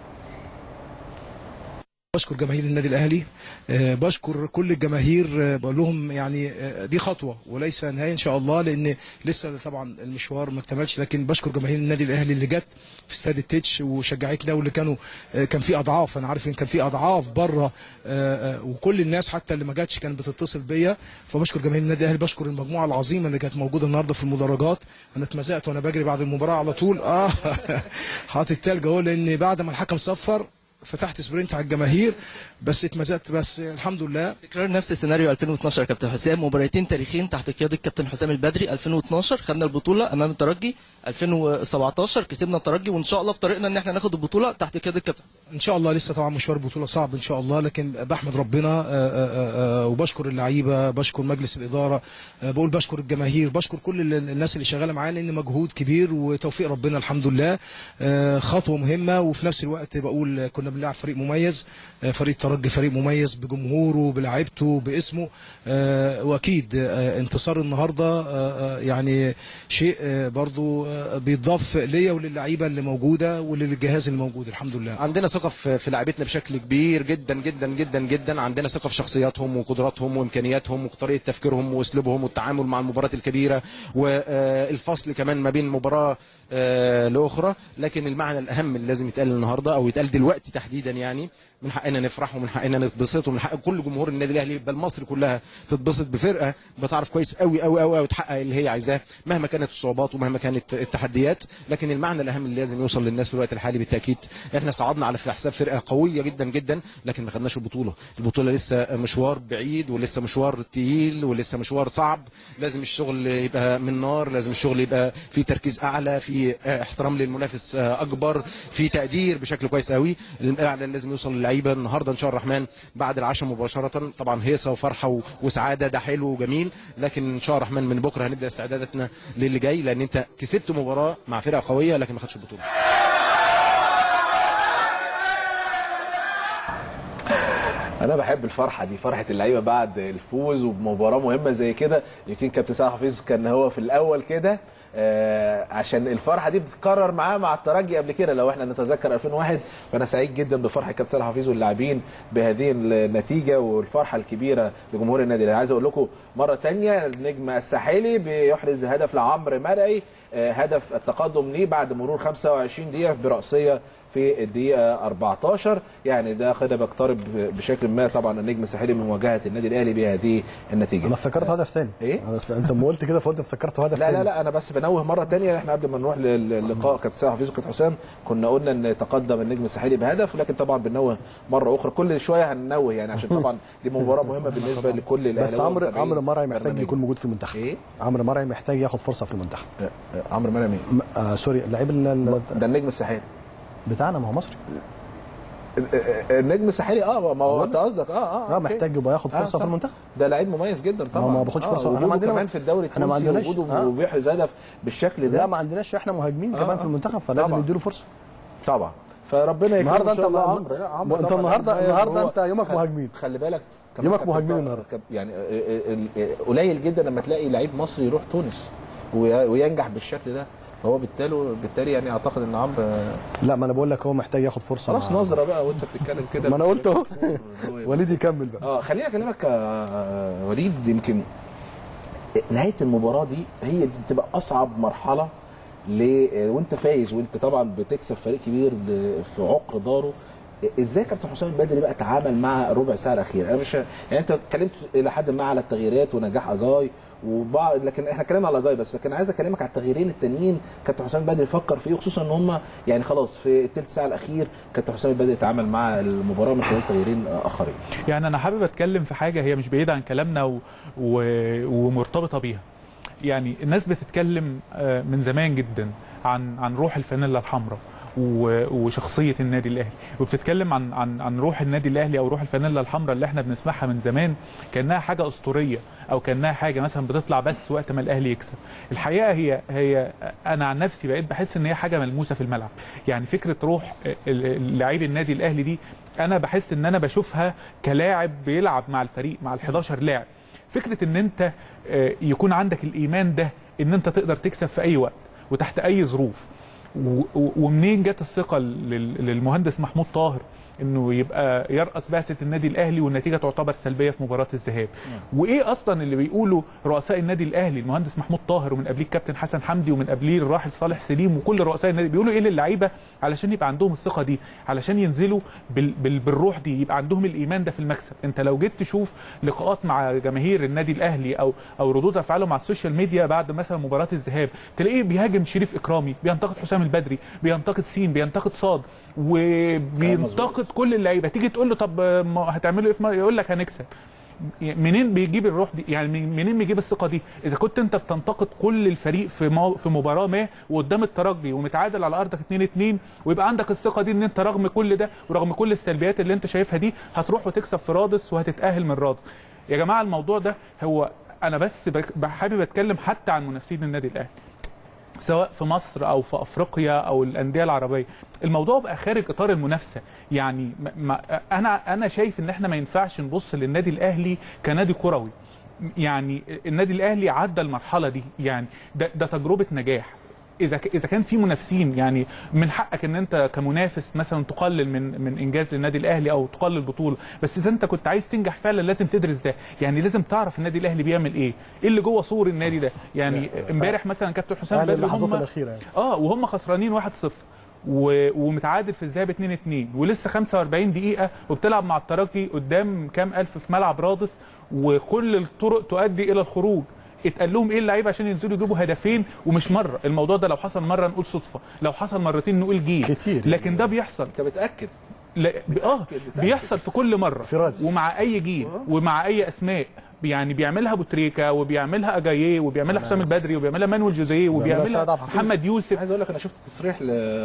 بشكر جماهير النادي الاهلي آه، بشكر كل الجماهير آه، بقول لهم يعني آه، دي خطوه وليس نهايه ان شاء الله لان لسه طبعا المشوار ما اكتملش لكن بشكر جماهير النادي الاهلي اللي جت في استاد التتش وشجعتنا واللي كانوا آه، كان في اضعاف انا عارف ان كان في اضعاف بره آه، آه، وكل الناس حتى اللي ما جاتش كانت بتتصل بيا فبشكر جماهير النادي الاهلي بشكر المجموعه العظيمه اللي كانت موجوده النهارده في المدرجات انا اتمزقت وانا بجري بعد المباراه على طول اه حاطط التلج اهو لان بعد ما الحكم صفر فتحت سبرنت على الجماهير بس اتمزقت بس الحمد لله تكرار نفس السيناريو 2012 يا كابتن حسام مباراتين تاريخيين تحت قياده الكابتن حسام البدري 2012 خدنا البطوله امام الترجي 2017 كسبنا الترجي وان شاء الله في طريقنا ان احنا ناخد البطوله تحت قياده الكابتن ان شاء الله لسه طبعا مشوار البطوله صعب ان شاء الله لكن بحمد ربنا آه، آه، آه، وبشكر اللعيبه بشكر مجلس الاداره آه، بقول بشكر الجماهير بشكر كل ال- الناس اللي شغاله معانا لان مجهود كبير وتوفيق ربنا الحمد لله آه، خطوه مهمه وفي نفس الوقت بقول كنا بنلعب فريق مميز آه، فريق الترجي فريق مميز بجمهوره بلاعيبته باسمه آه، واكيد آه، انتصار النهارده آه، آه، يعني شيء آه، برضو آه، بيتضاف ليا وللعيبه اللي موجوده وللجهاز الموجود الحمد لله عندنا ثقة في في لعيبتنا بشكل كبير جدا جدا جدا جدا عندنا ثقة في شخصياتهم وقدراتهم وإمكانياتهم وطريقة تفكيرهم وأسلوبهم والتعامل مع المباريات الكبيرة والفصل كمان ما بين مباراة آه، لأخرى لكن المعنى الأهم اللي لازم يتقال النهاردة أو يتقال دلوقتي تحديدا يعني من حقنا نفرح ومن حقنا نتبسط ومن حق كل جمهور النادي الاهلي بل مصر كلها تتبسط بفرقه بتعرف كويس قوي قوي قوي وتحقق اللي هي عايزاه مهما كانت الصعوبات ومهما كانت التحديات لكن المعنى الاهم اللي لازم يوصل للناس في الوقت الحالي بالتاكيد احنا صعدنا على في حساب فرقه قويه جدا جدا لكن ما خدناش البطوله البطوله لسه مشوار بعيد ولسه مشوار تقيل ولسه مشوار صعب لازم الشغل يبقى من نار لازم الشغل يبقى في تركيز اعلى في آه، احترام للمنافس آه، اكبر في تقدير بشكل كويس قوي الاعلان لازم يوصل للعيبه النهارده ان شاء الله الرحمن بعد العشاء مباشره طبعا هيصه وفرحه و- وسعاده ده حلو وجميل لكن ان شاء الله الرحمن من بكره هنبدا استعداداتنا للي جاي لان انت كسبت مباراه مع فرقه قويه لكن ما خدش البطوله انا بحب الفرحه دي فرحه اللعيبه بعد الفوز وبمباراه مهمه زي كده يمكن كابتن سعد حفيظ كان هو في الاول كده آه عشان الفرحه دي بتتكرر معاه مع الترجي قبل كده لو احنا نتذكر 2001 فانا سعيد جدا بفرحه كابتن سعد حفيظ واللاعبين بهذه النتيجه والفرحه الكبيره لجمهور النادي الاهلي عايز اقول لكم مره تانية النجم الساحلي بيحرز هدف لعمرو مرعي آه هدف التقدم ليه بعد مرور 25 دقيقه براسيه في الدقيقة 14 يعني ده كده بيقترب بشكل ما طبعا النجم الساحلي من مواجهة النادي الأهلي بهذه النتيجة انا افتكرت هدف تاني إيه؟ أنا بس انت لما قلت كده فقلت افتكرت هدف لا تاني لا لا انا بس بنوه مره تانية احنا قبل ما نروح للقاء كابتن سامح حفيظ وكابتن حسام كنا قلنا ان تقدم النجم الساحلي بهدف لكن طبعا بنوه مره اخرى كل شويه هننوه يعني عشان طبعا دي مباراه مهمه بالنسبه لكل الاهلاويه بس عمرو والمتابعين عمرو مرعي محتاج برنامجنا. يكون موجود في المنتخب ايه عمرو مرعي محتاج ياخد فرصه في المنتخب آه، آه، عمرو مرعي مين؟ م- آه سوري اللعيب ال- ال- ده النجم الساحلي بتاعنا ما هو مصري النجم الساحلي اه ما هو انت قصدك اه اه اه أوكي. محتاج يبقى ياخد آه، فرصه صح. في المنتخب ده لعيب مميز جدا طبعا ما باخدش فرصة. آه إحنا ما وجوده عندنا- كمان في الدوري إحنا ما التونسي عندناش- وجوده آه. وبيحرز هدف بالشكل ده لا ما عندناش احنا مهاجمين آه، كمان آه. في المنتخب فلازم طبعا. يديله فرصه طبعا فربنا يكرمه النهارده إن شاء انت الله ما- عمرو. لا، عمرو انت طبعاً النهارده مميز النهارده وهو- انت يومك خل- مهاجمين خلي بالك كمان يومك كابتن مهاجمين طارق- النهاردة. كاب- يعني آه، آه، آه، قليل جدا لما تلاقي لعيب مصري يروح تونس وي- وينجح بالشكل ده فهو بالتالي بالتالي يعني اعتقد ان عمرو آه، لا ما انا بقول لك هو محتاج ياخد فرصه خلاص مع- نظره بقى وانت بتتكلم كده ما انا قلت اهو هو- وليد يكمل بقى اه خليني اكلمك يا وليد يمكن نهايه المباراه دي هي دي بتبقى اصعب مرحله ل وانت فايز وانت طبعا بتكسب فريق كبير ب- في عقر داره ازاي كابتن حسام البدري بقى تعامل مع الربع ساعه الاخيره انا مش يعني انت اتكلمت الى حد ما على التغييرات ونجاح اجاي وبعض لكن احنا اتكلمنا على اجاي بس لكن عايز اكلمك على التغييرين التانيين كابتن حسام البدري فكر فيه خصوصا ان هم يعني خلاص في الثلث ساعه الاخير كابتن حسام البدري تعامل مع المباراه من خلال تغييرين اخرين يعني انا حابب اتكلم في حاجه هي مش بعيده عن كلامنا و... و... ومرتبطه بيها يعني الناس بتتكلم آه، من زمان جدا عن عن روح الفانيلا الحمراء و- وشخصيه النادي الاهلي وبتتكلم عن عن عن روح النادي الاهلي او روح الفانيلا الحمراء اللي احنا بنسمعها من زمان كانها حاجه اسطوريه او كانها حاجه مثلا بتطلع بس وقت ما الاهلي يكسب الحقيقه هي هي انا عن نفسي بقيت بحس ان هي حاجه ملموسه في الملعب يعني فكره روح ال- لعيب النادي الاهلي دي انا بحس ان انا بشوفها كلاعب بيلعب مع الفريق مع ال11 لاعب فكره ان انت آه، يكون عندك الايمان ده ان انت تقدر تكسب في اي وقت وتحت اي ظروف و- و- ومنين جت الثقه لل- للمهندس محمود طاهر انه يبقى يرأس بعثه النادي الاهلي والنتيجه تعتبر سلبيه في مباراه الذهاب وايه اصلا اللي بيقوله رؤساء النادي الاهلي المهندس محمود طاهر ومن قبليه الكابتن حسن حمدي ومن قبليه الراحل صالح سليم وكل رؤساء النادي بيقولوا ايه للعيبه علشان يبقى عندهم الثقه دي علشان ينزلوا بال بال بالروح دي يبقى عندهم الايمان ده في المكسب انت لو جيت تشوف لقاءات مع جماهير النادي الاهلي او او ردود افعالهم على السوشيال ميديا بعد مثلا مباراه الذهاب تلاقيه بيهاجم شريف اكرامي بينتقد حسام البدري بينتقد سين بينتقد صاد وبينتقد كل اللعيبه تيجي تقول له طب ما هتعملوا ايه في م- يقول لك هنكسب منين بيجيب الروح دي يعني من- منين بيجيب الثقه دي اذا كنت انت بتنتقد كل الفريق في مو... في مباراه ما وقدام الترجي ومتعادل على ارضك 2 2 ويبقى عندك الثقه دي ان انت رغم كل ده ورغم كل السلبيات اللي انت شايفها دي هتروح وتكسب في رادس وهتتاهل من رادس يا جماعه الموضوع ده هو انا بس بك- حابب اتكلم حتى عن منافسين النادي الاهلي سواء في مصر او في افريقيا او الانديه العربيه الموضوع بقى خارج اطار المنافسه يعني ما ما انا انا شايف ان احنا ما ينفعش نبص للنادي الاهلي كنادي كروي يعني النادي الاهلي عدى المرحله دي يعني ده, ده تجربه نجاح اذا ك- اذا كان في منافسين يعني من حقك ان انت كمنافس مثلا تقلل من من انجاز للنادي الاهلي او تقلل بطوله بس اذا انت كنت عايز تنجح فعلا لازم تدرس ده يعني لازم تعرف النادي الاهلي بيعمل ايه ايه اللي جوه صور النادي ده يعني امبارح مثلا كابتن حسام اهل بدري اللحظات هم الاخيره يعني اه وهم خسرانين 1-0 و... ومتعادل في الذهاب 2 2 ولسه 45 دقيقه وبتلعب مع الترجي قدام كام الف في ملعب رادس وكل الطرق تؤدي الى الخروج اتقال لهم ايه اللعيبه عشان ينزلوا يجيبوا هدفين ومش مره الموضوع ده لو حصل مره نقول صدفه لو حصل مرتين نقول جيل كتير. لكن ده بيحصل انت بتاكد لا ب- اه بيحصل في كل مره في رادس. ومع اي جيل ومع اي اسماء يعني بيعملها ابو تريكه وبيعملها اجاييه وبيعملها حسام البدري وبيعملها مانويل جوزيه وبيعملها سيد عبد الحفيظ. محمد يوسف عايز اقول لك انا شفت تصريح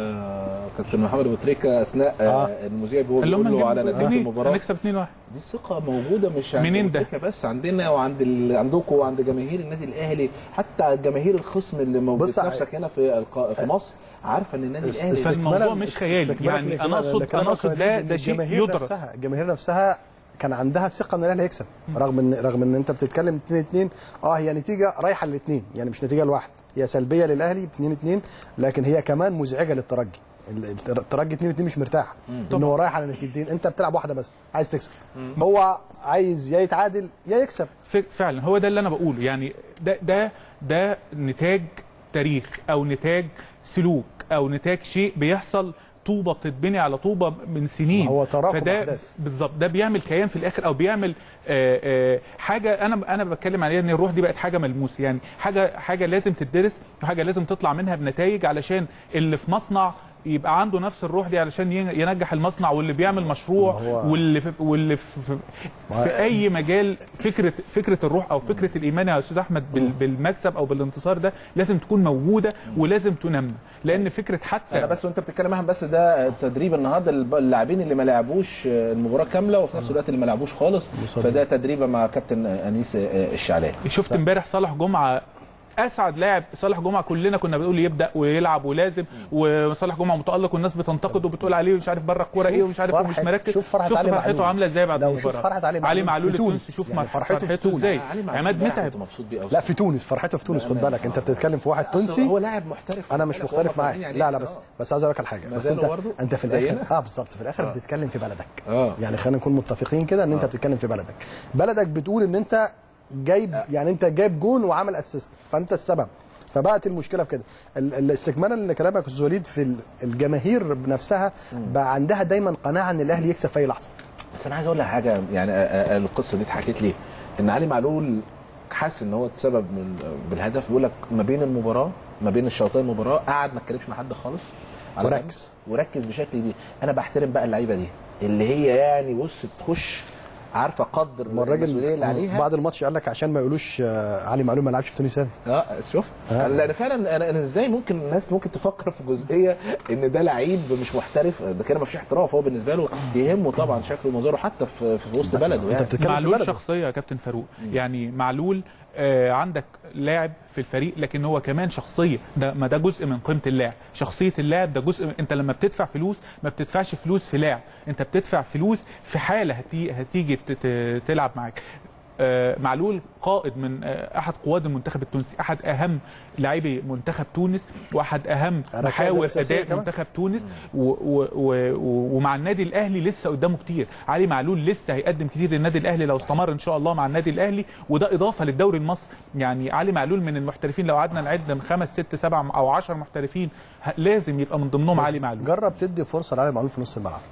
لكابتن محمد ابو تريكه اثناء آه. آه. المذيع بيقول اللي هم بيقول له على نجيب نتيجه جنيه المباراه هنكسب 2 1 دي ثقة موجودة مش عند منين ده؟ أمريكا بس عندنا وعند ال... عندكم وعند جماهير النادي الأهلي حتى جماهير الخصم اللي موجود بص، نفسك هنا في الق... في مصر عارفة إن النادي است- الأهلي استكمالا- فالموضوع مش خيالي. استكمالا يعني لكلام- أنا أقصد- لكلام أنا أقصد أخويا ده- إن ده شيء الجماهير يدرس. نفسها الجماهير نفسها كان عندها ثقه ان الاهلي هيكسب رغم ان رغم ان انت بتتكلم 2 2 اه هي نتيجه رايحه للاثنين يعني مش نتيجه لواحد هي سلبيه للاهلي 2 2 لكن هي كمان مزعجه للترجي ال- الترجي 2 2 مش مرتاح ان هو رايح على نتيجتين انت بتلعب واحده بس عايز تكسب هو عايز يا يتعادل يا يكسب ف- فعلا هو ده اللي انا بقوله يعني ده ده ده نتاج تاريخ او نتاج سلوك او نتاج شيء بيحصل طوبه بتتبني على طوبه من سنين هو تراكم فده أحداث. بالظبط ده بيعمل كيان في الاخر او بيعمل آه آه حاجه انا انا بتكلم عليها ان الروح دي بقت حاجه ملموسه يعني حاجه حاجه لازم تدرس وحاجه لازم تطلع منها بنتائج علشان اللي في مصنع يبقى عنده نفس الروح دي علشان ين- ينجح المصنع واللي بيعمل مشروع ما هو- واللي في واللي في, في, في اي مجال فكره فكره الروح او فكره الايمان يا استاذ احمد بال- بالمكسب او بالانتصار ده لازم تكون موجوده ولازم تنمى لان فكره حتى انا بس وانت بتتكلم احمد بس ده تدريب النهارده الب- اللاعبين اللي ما لعبوش المباراه كامله وفي نفس الوقت اللي ما لعبوش خالص فده تدريبه مع كابتن انيس الشعلاني شفت امبارح صالح جمعه اسعد لاعب صالح جمعه كلنا كنا بنقول يبدا ويلعب ولازم وصالح جمعه متالق والناس بتنتقده وبتقول عليه مش عارف بره الكوره ايه ومش عارف فرحة- ومش مركز شوف فرحة شفت علي فرحته معلول. عامله ازاي بعد لو المباراه شوف فرحة علي علي معلول معلول في التونسي تونس. شوف يعني مع- فرحته في فرحته تونس. ازاي علي معلول عماد امبارح متعب كنت مبسوط بيه قوي لا في تونس فرحته في تونس خد بالك انت بتتكلم في واحد هو تونسي لاعب محترف انا مش هو مختلف معاك فرحانين عليه. لا لا بس آه. بس عايز اقول لك على حاجه ما بس زالوا انت برضه انت في الاخر زينا؟ اه بالظبط في الاخر بتتكلم في بلدك آه. يعني خلينا نكون متفقين كده ان انت بتتكلم في بلدك بلدك بتقول ان انت جايب يعني انت جايب جون وعامل اسيست فانت السبب فبقت المشكله في كده ال- ال- استكمالا لكلامك يا استاذ وليد في ال- الجماهير بنفسها بقى عندها دايما قناعه ان الاهلي يكسب في اي لحظه بس انا عايز اقول لك حاجه يعني آه، آه، القصه دي اتحكت لي ان علي معلول حاسس ان هو اتسبب من- بالهدف بيقول لك ما بين المباراه ما بين الشوطين المباراه قعد ما اتكلمش مع حد خالص على جنب، وركز. وركز بشكل كبير انا بحترم بقى اللعيبه دي اللي هي يعني بص بتخش عارفه قدر ما المسؤوليه اللي الراجل عليها بعد الماتش قال لك عشان ما يقولوش آه، علي معلول ما لعبش في تونس تاني اه شفت آه. لان فعلا انا انا ازاي ممكن الناس ممكن تفكر في جزئيه ان ده لعيب مش محترف ده كده ما فيش احتراف هو بالنسبه له يهمه طبعا شكله ومظهره حتى في, في وسط بلده انت يعني بتتكلم في معلول بلدك شخصيه يا كابتن فاروق يعني معلول آه عندك لاعب في الفريق لكن هو كمان شخصيه ده ما ده جزء من قيمه اللاعب شخصيه اللاعب ده جزء من انت لما بتدفع فلوس ما بتدفعش فلوس في لاعب انت بتدفع فلوس في حاله هتي هتيجي ت- ت- تلعب معاك آه، معلول قائد من آه، احد قواد المنتخب التونسي احد اهم لاعبي منتخب تونس واحد اهم الركائز محاور الأساسية اداء كمان. منتخب تونس و و و و ومع النادي الاهلي لسه قدامه كتير علي معلول لسه هيقدم كتير للنادي الاهلي لو استمر ان شاء الله مع النادي الاهلي وده اضافه للدوري المصري يعني علي معلول من المحترفين لو قعدنا نعد من خمس ست سبع او عشر محترفين ه- لازم يبقى من ضمنهم علي معلول جرب تدي فرصه لعلي معلول في نص الملعب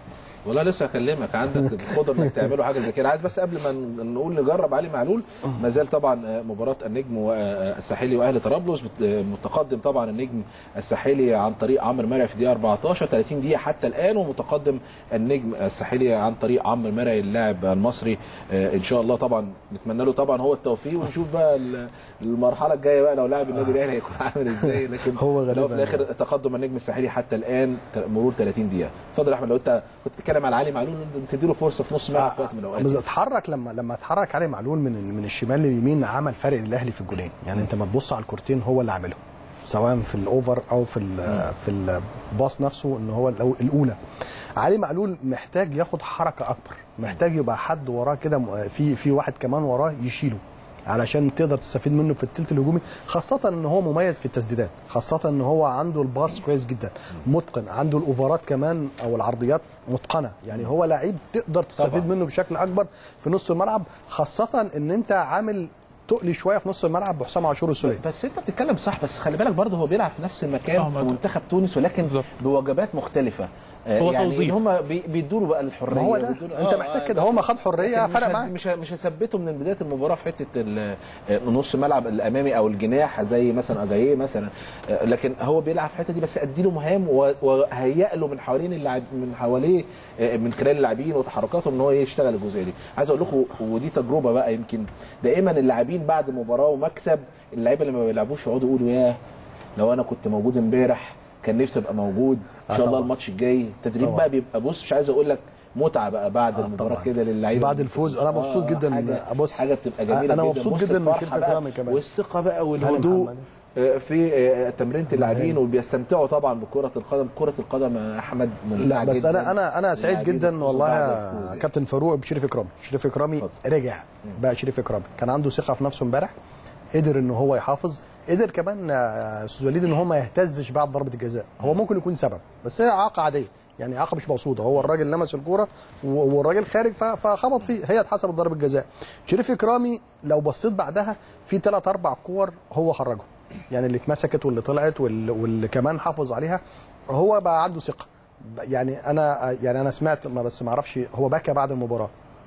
والله لسه اكلمك عندك القدره انك تعملوا حاجه زي كده عايز بس قبل ما ن- نقول نجرب علي معلول ما زال طبعا مباراه النجم والساحلي واهلي طرابلس بت- متقدم طبعا النجم الساحلي عن طريق عمرو مرعي في دقيقه 14 30 دقيقه حتى الان ومتقدم النجم الساحلي عن طريق عمرو مرعي اللاعب المصري آه، ان شاء الله طبعا نتمنى له طبعا هو التوفيق ونشوف بقى ال- المرحله الجايه بقى لو لاعب النادي الاهلي هيكون عامل ازاي لكن هو لو في غالباً الاخر تقدم النجم الساحلي حتى الان مرور 30 دقيقه اتفضل يا احمد لو انت كنت بتتكلم على علي معلول تدي له فرصه في نص ملعب في وقت من الاوقات بس اتحرك لما لما اتحرك علي معلول من من الشمال لليمين عمل فرق للاهلي في الجولين يعني انت ما تبص على الكورتين هو اللي عاملهم سواء في الاوفر او في ال- في الباص نفسه ان هو الأو- الاولى علي معلول محتاج ياخد حركه اكبر محتاج يبقى حد وراه كده م- في في واحد كمان وراه يشيله علشان تقدر تستفيد منه في الثلث الهجومي خاصة ان هو مميز في التسديدات خاصة ان هو عنده الباص كويس جدا متقن عنده الاوفرات كمان او العرضيات متقنة يعني هو لعيب تقدر تستفيد طبعاً. منه بشكل اكبر في نص الملعب خاصة ان انت عامل تقلي شوية في نص الملعب بحسام عاشور السوليه بس انت بتتكلم صح بس خلي بالك برضه هو بيلعب في نفس المكان اه، في ما- منتخب تونس ولكن بالظبط. بوجبات مختلفه آه، هو يعني توظيف. هم بيدوا له بقى الحريه ما هو ده بيدوا له- انت آه، محتاج آه، كده هو ما خد حرية لكن مش فرق هد- معاك مش ه- مش هثبته من بدايه المباراه في حته ال- آه، نص الملعب الامامي او الجناح زي مثلا اجاييه مثلا آه، لكن هو بيلعب في الحته دي بس ادي له مهام و- وهيئ له من حوالين اللاعب من حواليه آه، من خلال اللاعبين وتحركاتهم ان هو يشتغل الجزئيه دي عايز اقول لكم ودي تجربه بقى يمكن دائما اللاعبين بعد مباراه ومكسب اللعيبه اللي ما بيلعبوش يقعدوا يقولوا ياه لو انا كنت موجود امبارح كان نفسي ابقى موجود ان آه شاء الله طبعاً. الماتش الجاي التدريب طبعاً. بقى بيبقى بص مش عايز اقول لك متعه بقى بعد آه المباراه طبعاً. كده للعيبه بعد الفوز انا مبسوط جدا حاجه, بص حاجة بتبقى جميله انا جدا مبسوط بص جدا من الفرحة شريف بقى اكرامي كمان والثقه بقى هاني والهدوء محمد. آه، في آه، تمرينه اللاعبين وبيستمتعوا طبعا بكره القدم كره القدم يا احمد لا ممتعه بس جدا انا انا انا سعيد اللاعبين جدا خصوصاً والله بعد الفوز يا يعني. كابتن فاروق بشريف اكرامي شريف اكرامي اتفضل. رجع بقى شريف اكرامي كان عنده ثقه في نفسه امبارح قدر ان هو يحافظ قدر كمان آه، استاذ وليد ان هو ما يهتزش بعد ضربه الجزاء هو ممكن يكون سبب بس هي اعاقه عاديه يعني اعاقه مش مقصوده هو الراجل لمس الكوره و- والراجل خارج ف- فخبط فيه هي اتحسبت ضربه جزاء شريف اكرامي لو بصيت بعدها في ثلاث اربع كور هو خرجهم يعني اللي اتمسكت واللي طلعت واللي, واللي كمان حافظ عليها هو بقى عنده ثقه يعني انا يعني انا سمعت ما بس ما اعرفش هو بكى بعد المباراه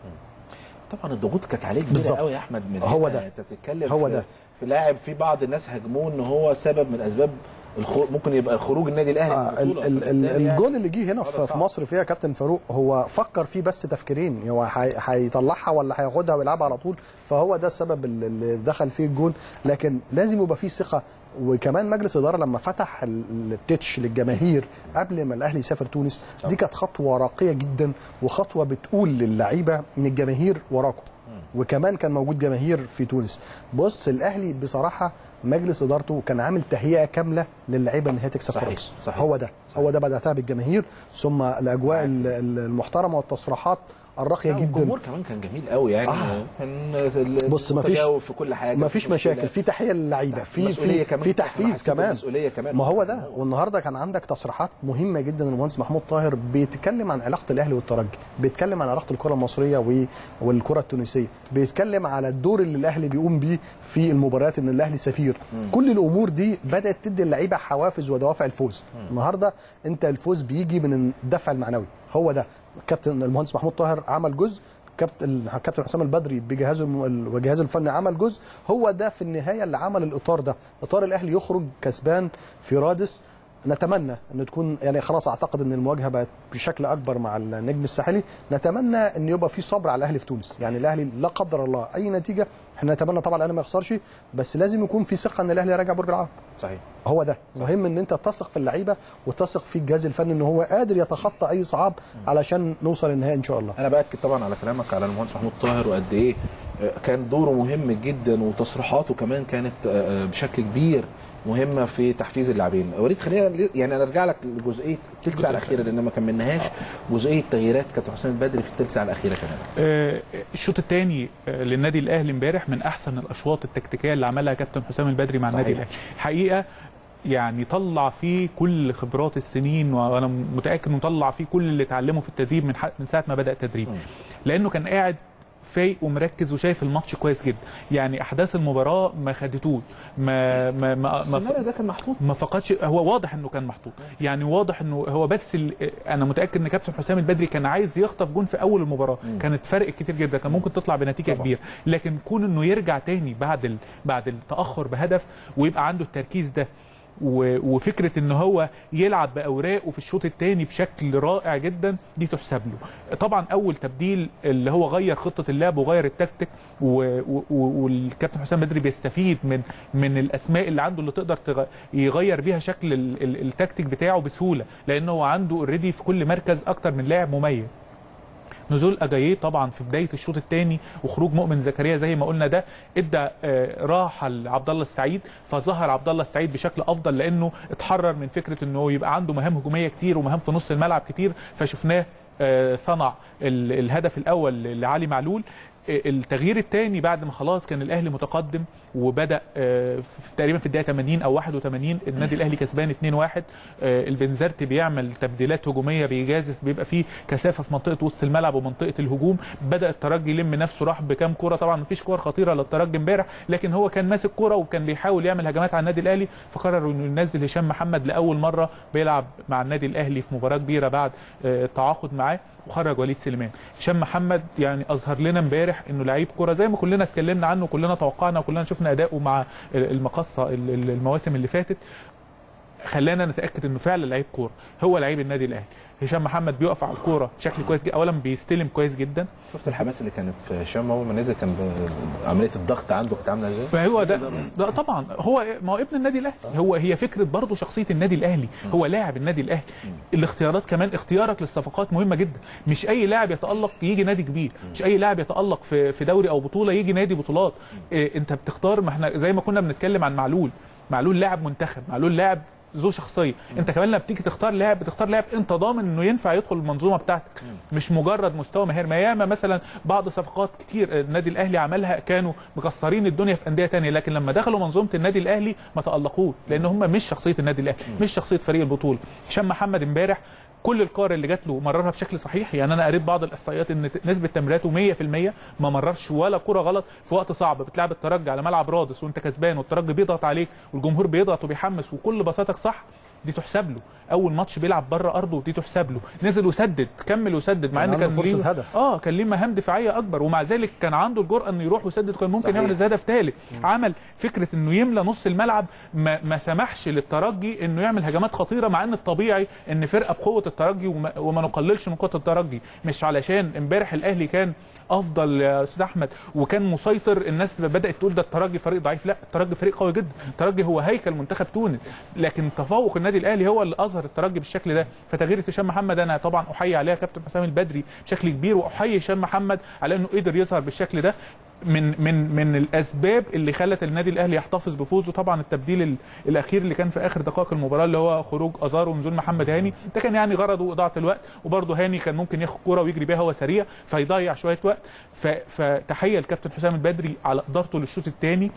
طبعا الضغوط كانت عليه كبيره بالظبط. قوي يا احمد من هو هنا. ده. انت بتتكلم هو في ده. في لاعب في بعض الناس هاجموه ان هو سبب من اسباب الخو... ممكن يبقى الخروج النادي الاهلي من آه، ال- البطوله ال- ال- فبالتالي يعني- الجون اللي جه هنا وضع في في صعب. مصر فيها كابتن فاروق هو فكر فيه بس تفكيرين هو هي- هيطلعها ولا هياخدها ويلعبها على طول فهو ده السبب اللي- اللي دخل فيه الجون لكن لازم يبقى فيه ثقه وكمان مجلس اداره لما فتح ال- التتش للجماهير قبل ما الاهلي يسافر تونس دي كانت خطوه راقيه جدا وخطوه بتقول للعيبه ان الجماهير وراكم وكمان كان موجود جماهير في تونس بص الاهلي بصراحه مجلس ادارته كان عامل تهيئه كامله للعيبه ان هي تكسب صحيح، فرنسا صحيح. هو ده هو ده بداتها بالجماهير ثم الاجواء ال- ال- المحترمه والتصريحات الراقيه لا، جدا والجمهور كمان كان جميل قوي يعني آه. كان ال- بص، مفيش- متجاوب في كل حاجه ما فيش مشاكل في تحيه للعيبه في مسؤولية في كمان. في أنا تحفيز حسيت كمان بالمسؤولية كمان. ما هو ده والنهارده كان عندك تصريحات مهمه جدا المهندس محمود طاهر بيتكلم عن علاقه الاهلي والترجي بيتكلم عن علاقه الكره المصريه و- والكره التونسيه بيتكلم على الدور اللي الاهلي بيقوم بيه في المباريات ان الاهلي سفير كل الامور دي بدات تدي اللعيبه حوافز ودوافع الفوز النهارده انت الفوز بيجي من الدفع المعنوي هو ده كابتن المهندس محمود طاهر عمل جزء كابتن كابتن حسام البدري بجهازه الم- وجهازه الفني عمل جزء هو ده في النهايه اللي عمل الاطار ده اطار الاهلي يخرج كسبان في رادس نتمنى ان تكون يعني خلاص اعتقد ان المواجهه بقت بشكل اكبر مع النجم الساحلي نتمنى ان يبقى في صبر على الاهلي في تونس يعني الاهلي لا قدر الله اي نتيجه احنا نتمنى طبعا الاهلي ما يخسرش بس لازم يكون في ثقه ان الاهلي راجع برج العرب صحيح هو ده مهم ان انت تثق في اللعيبه وتثق في الجهاز الفني ان هو قادر يتخطى اي صعاب علشان نوصل للنهايه ان شاء الله انا باكد طبعا على كلامك على المهندس محمود طاهر وقد ايه آه، كان دوره مهم جدا وتصريحاته كمان كانت آه، آه، بشكل كبير مهمه في تحفيز اللاعبين وليد خلينا يعني انا ارجع لك لجزئيه الثلث ساعه الاخيره لان ما كملناهاش جزئيه تغييرات كابتن حسام البدري في الثلث ساعه الاخيره كمان آه، الشوط الثاني للنادي الاهلي امبارح من احسن الاشواط التكتيكيه اللي عملها كابتن حسام البدري مع النادي صحيح. الاهلي حقيقه يعني طلع فيه كل خبرات السنين وانا متاكد انه طلع فيه كل اللي اتعلمه في التدريب من ح- من ساعه ما بدا التدريب لانه كان قاعد فايق ومركز وشايف الماتش كويس جدا يعني احداث المباراه ما خدتوش ما ما ما, السيناريو ما ده كان محطوط ما فقدش هو واضح انه كان محطوط يعني واضح انه هو بس ال... انا متاكد ان كابتن حسام البدري كان عايز يخطف جون في اول المباراه كانت فرق كتير جدا كان ممكن تطلع بنتيجه طبعا. كبيره لكن كون انه يرجع تاني بعد ال... بعد التاخر بهدف ويبقى عنده التركيز ده و... وفكره ان هو يلعب باوراقه في الشوط الثاني بشكل رائع جدا دي تحسب له طبعا اول تبديل اللي هو غير خطه اللعب وغير التكتيك و... و... والكابتن حسام بدري بيستفيد من من الاسماء اللي عنده اللي تقدر تغ... يغير بيها شكل ال... ال... التكتيك بتاعه بسهوله لان هو عنده اوريدي في كل مركز اكتر من لاعب مميز نزول اجاييه طبعا في بدايه الشوط الثاني وخروج مؤمن زكريا زي ما قلنا ده ادى آه، راحه لعبد الله السعيد فظهر عبد الله السعيد بشكل افضل لانه اتحرر من فكره انه يبقى عنده مهام هجوميه كتير ومهام في نص الملعب كتير فشفناه آه، صنع ال- الهدف الاول لعلي معلول آه، التغيير الثاني بعد ما خلاص كان الاهلي متقدم وبدا آه، في- تقريبا في الدقيقه 80 او 81 النادي الاهلي كسبان 2-1 آه، البنزرتي بيعمل تبديلات هجوميه بيجازف بيبقى فيه كثافه في منطقه وسط الملعب ومنطقه الهجوم بدا الترجي يلم نفسه راح بكام كوره طبعا مفيش كور خطيره للترجي امبارح لكن هو كان ماسك كوره وكان بيحاول يعمل هجمات على النادي الاهلي فقرر انه ينزل هشام محمد لاول مره بيلعب مع النادي الاهلي في مباراه كبيره بعد آه، التعاقد معاه وخرج وليد سليمان هشام محمد يعني اظهر لنا امبارح انه لعيب كوره زي ما كلنا اتكلمنا عنه كلنا توقعنا وكلنا شفنا اداؤه مع المقصه ال- ال- المواسم اللي فاتت خلانا نتاكد انه فعلا لعيب كوره هو لعيب النادي الاهلي هشام محمد بيقف على الكوره بشكل كويس جدا اولا بيستلم كويس جدا شفت الحماس اللي كانت في هشام اول ما نزل كان ب- عمليه الضغط عنده كانت عامله ازاي؟ فهو ده ده طبعا هو ما هو ابن النادي الاهلي هو هي فكره برضه شخصيه النادي الاهلي هو لاعب النادي الاهلي الاختيارات كمان اختيارك للصفقات مهمه جدا مش اي لاعب يتالق يجي نادي كبير مش اي لاعب يتالق في في دوري او بطوله يجي نادي بطولات إيه انت بتختار ما احنا زي ما كنا بنتكلم عن معلول معلول لاعب منتخب معلول لاعب ذو شخصيه انت كمان لما بتيجي تختار لاعب بتختار لاعب انت ضامن انه ينفع يدخل المنظومه بتاعتك مش مجرد مستوى مهاري ما ياما مثلا بعض صفقات كتير النادي الاهلي عملها كانوا مكسرين الدنيا في انديه تانية لكن لما دخلوا منظومه النادي الاهلي ما تالقوش لان هم مش شخصيه النادي الاهلي مش شخصيه فريق البطوله هشام محمد امبارح كل الكور اللي جات له مررها بشكل صحيح يعني انا قريت بعض الاحصائيات ان نسبه تمريراته 100% ما مررش ولا كره غلط في وقت صعب بتلعب الترجي على ملعب رادس وانت كسبان والترجي بيضغط عليك والجمهور بيضغط وبيحمس وكل بساطك صح دي تحسب له اول ماتش بيلعب بره ارضه دي تحسب له نزل وسدد كمل وسدد مع كان ان عنده كان فرصة ليه هدف. اه كان ليه مهام دفاعيه اكبر ومع ذلك كان عنده الجرأه انه يروح ويسدد كان ممكن صحيح. يعمل هدف ثالث عمل فكره انه يملى نص الملعب ما, ما سمحش للترجي انه يعمل هجمات خطيره مع ان الطبيعي ان فرقه بقوه الترجي وما, وما نقللش من قوه الترجي مش علشان امبارح الاهلي كان افضل يا استاذ احمد وكان مسيطر الناس بدات تقول ده الترجي فريق ضعيف لا الترجي فريق قوي جدا الترجي هو هيكل منتخب تونس لكن تفوق النادي الاهلي هو اللي اظهر الترجي بالشكل ده فتغيير هشام محمد انا طبعا احيي عليها كابتن حسام البدري بشكل كبير واحيي هشام محمد على انه قدر يظهر بالشكل ده من من من الاسباب اللي خلت النادي الاهلي يحتفظ بفوزه طبعا التبديل ال- الاخير اللي كان في اخر دقائق المباراه اللي هو خروج ازار ونزول محمد هاني ده كان يعني غرضه اضاعه الوقت وبرده هاني كان ممكن ياخد كوره ويجري بيها هو سريع فيضيع شويه وقت ف- فتحيه لكابتن حسام البدري على ادارته للشوط الثاني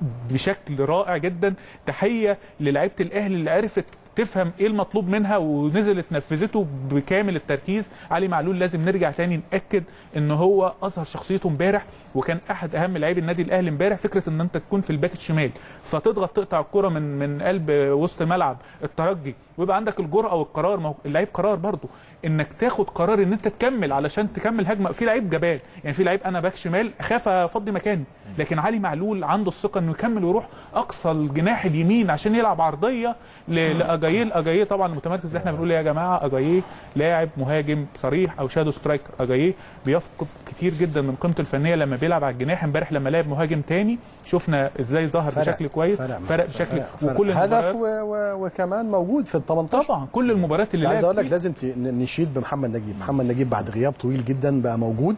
بشكل رائع جدا تحيه للعيبه الاهلي اللي عرفت تفهم ايه المطلوب منها ونزلت نفذته بكامل التركيز علي معلول لازم نرجع تاني ناكد ان هو اظهر شخصيته امبارح وكان احد اهم لاعبي النادي الاهلي امبارح فكره ان انت تكون في الباك الشمال فتضغط تقطع الكره من من قلب وسط الملعب الترجي ويبقى عندك الجرأه والقرار ما هو اللعيب قرار برضه انك تاخد قرار ان انت تكمل علشان تكمل هجمه في لعيب جبان يعني في لعيب انا باك شمال اخاف افضي مكاني لكن علي معلول عنده الثقه انه يكمل ويروح اقصى الجناح اليمين عشان يلعب عرضيه ل- لاجاييه الاجاييه طبعا المتمركز اللي احنا بنقول يا جماعه اجاييه لاعب مهاجم صريح او شادو سترايكر اجاييه بيفقد كتير جدا من قيمته الفنيه لما بيلعب على الجناح امبارح لما لعب مهاجم تاني شفنا ازاي ظهر فرق- بشكل كويس فرق معاه. فرق بشكل فرق- فرق. وكل هدف المباريات و... و... وكمان موجود في ال 18 طبعا كل المباريات بس اللي عايز لعب اقول لك فيها- لازم ت- ن- نشيد بمحمد نجيب محمد نجيب بعد غياب طويل جدا بقى موجود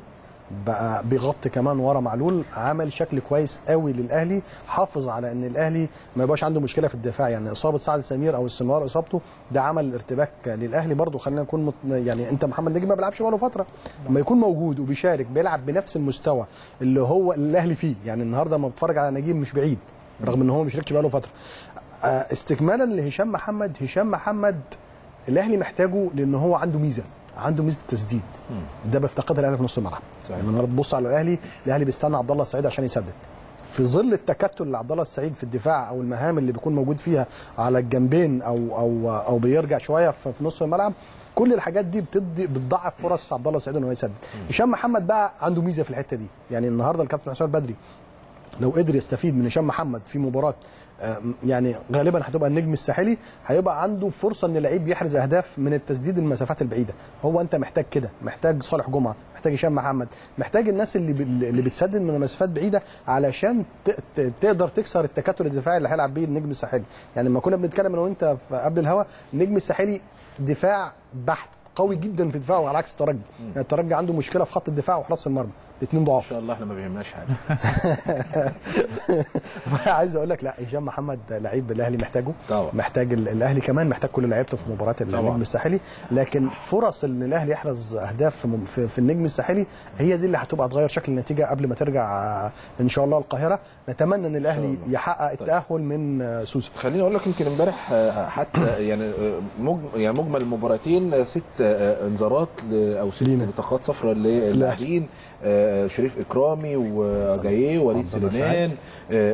بقى بيغطي كمان ورا معلول عمل شكل كويس قوي للاهلي حافظ على ان الاهلي ما يبقاش عنده مشكله في الدفاع يعني اصابه سعد سمير او استمرار اصابته ده عمل ارتباك للاهلي برضو خلينا نكون مت... يعني انت محمد نجيب ما بيلعبش بقاله فتره لما يكون موجود وبيشارك بيلعب بنفس المستوى اللي هو اللي الاهلي فيه يعني النهارده لما بتفرج على نجيب مش بعيد رغم ان هو ما بيشاركش بقاله فتره آه، استكمالا لهشام محمد هشام محمد الاهلي محتاجه لان هو عنده ميزه عنده ميزه التسديد ده بيفتقدها الاهلي في نص الملعب صحيح. لما النهارده تبص على الاهلي الاهلي بيستنى عبد الله السعيد عشان يسدد في ظل التكتل اللي عبد الله السعيد في الدفاع او المهام اللي بيكون موجود فيها على الجنبين او او او بيرجع شويه في في نص الملعب كل الحاجات دي بتدي بتضعف فرص عبد الله السعيد انه يسدد هشام محمد بقى عنده ميزه في الحته دي يعني النهارده الكابتن حسام البدري لو قدر يستفيد من هشام محمد في مباراه آه، يعني غالبا هتبقى النجم الساحلي هيبقى عنده فرصه ان اللعيب يحرز اهداف من التسديد المسافات البعيده هو انت محتاج كده محتاج صالح جمعه محتاج هشام محمد محتاج الناس اللي ب- اللي بتسدد من مسافات بعيده علشان ت- ت- تقدر تكسر التكتل الدفاعي اللي هيلعب بيه النجم الساحلي يعني لما كنا بنتكلم انا وانت في قبل الهوا النجم الساحلي دفاع بحت قوي جدا في دفاعه على عكس الترجي يعني الترجي عنده مشكله في خط الدفاع وحراسه المرمى الاثنين ان ضعاف شاء الله احنا ما بيهمناش حاجه عايز اقول لك لا هشام محمد لعيب الاهلي محتاجه طبعا. محتاج ال- الاهلي كمان محتاج كل لعيبته في مباراه طبعا. النجم الساحلي لكن فرص ان الاهلي يحرز اهداف في, مم- في, في النجم الساحلي هي دي اللي هتبقى تغير شكل النتيجه قبل ما ترجع آه، ان شاء الله القاهره نتمنى ان الاهلي يحقق التاهل من آه، سوسه خليني اقول لك يمكن امبارح آه، حتى يعني آه، مجمل يعني مجمل المباراتين آه، ست آه، انذارات ل- او ست لينا. بطاقات صفراء للاعبين آه، شريف اكرامي وجايه وليد عبد الله سليمان آه،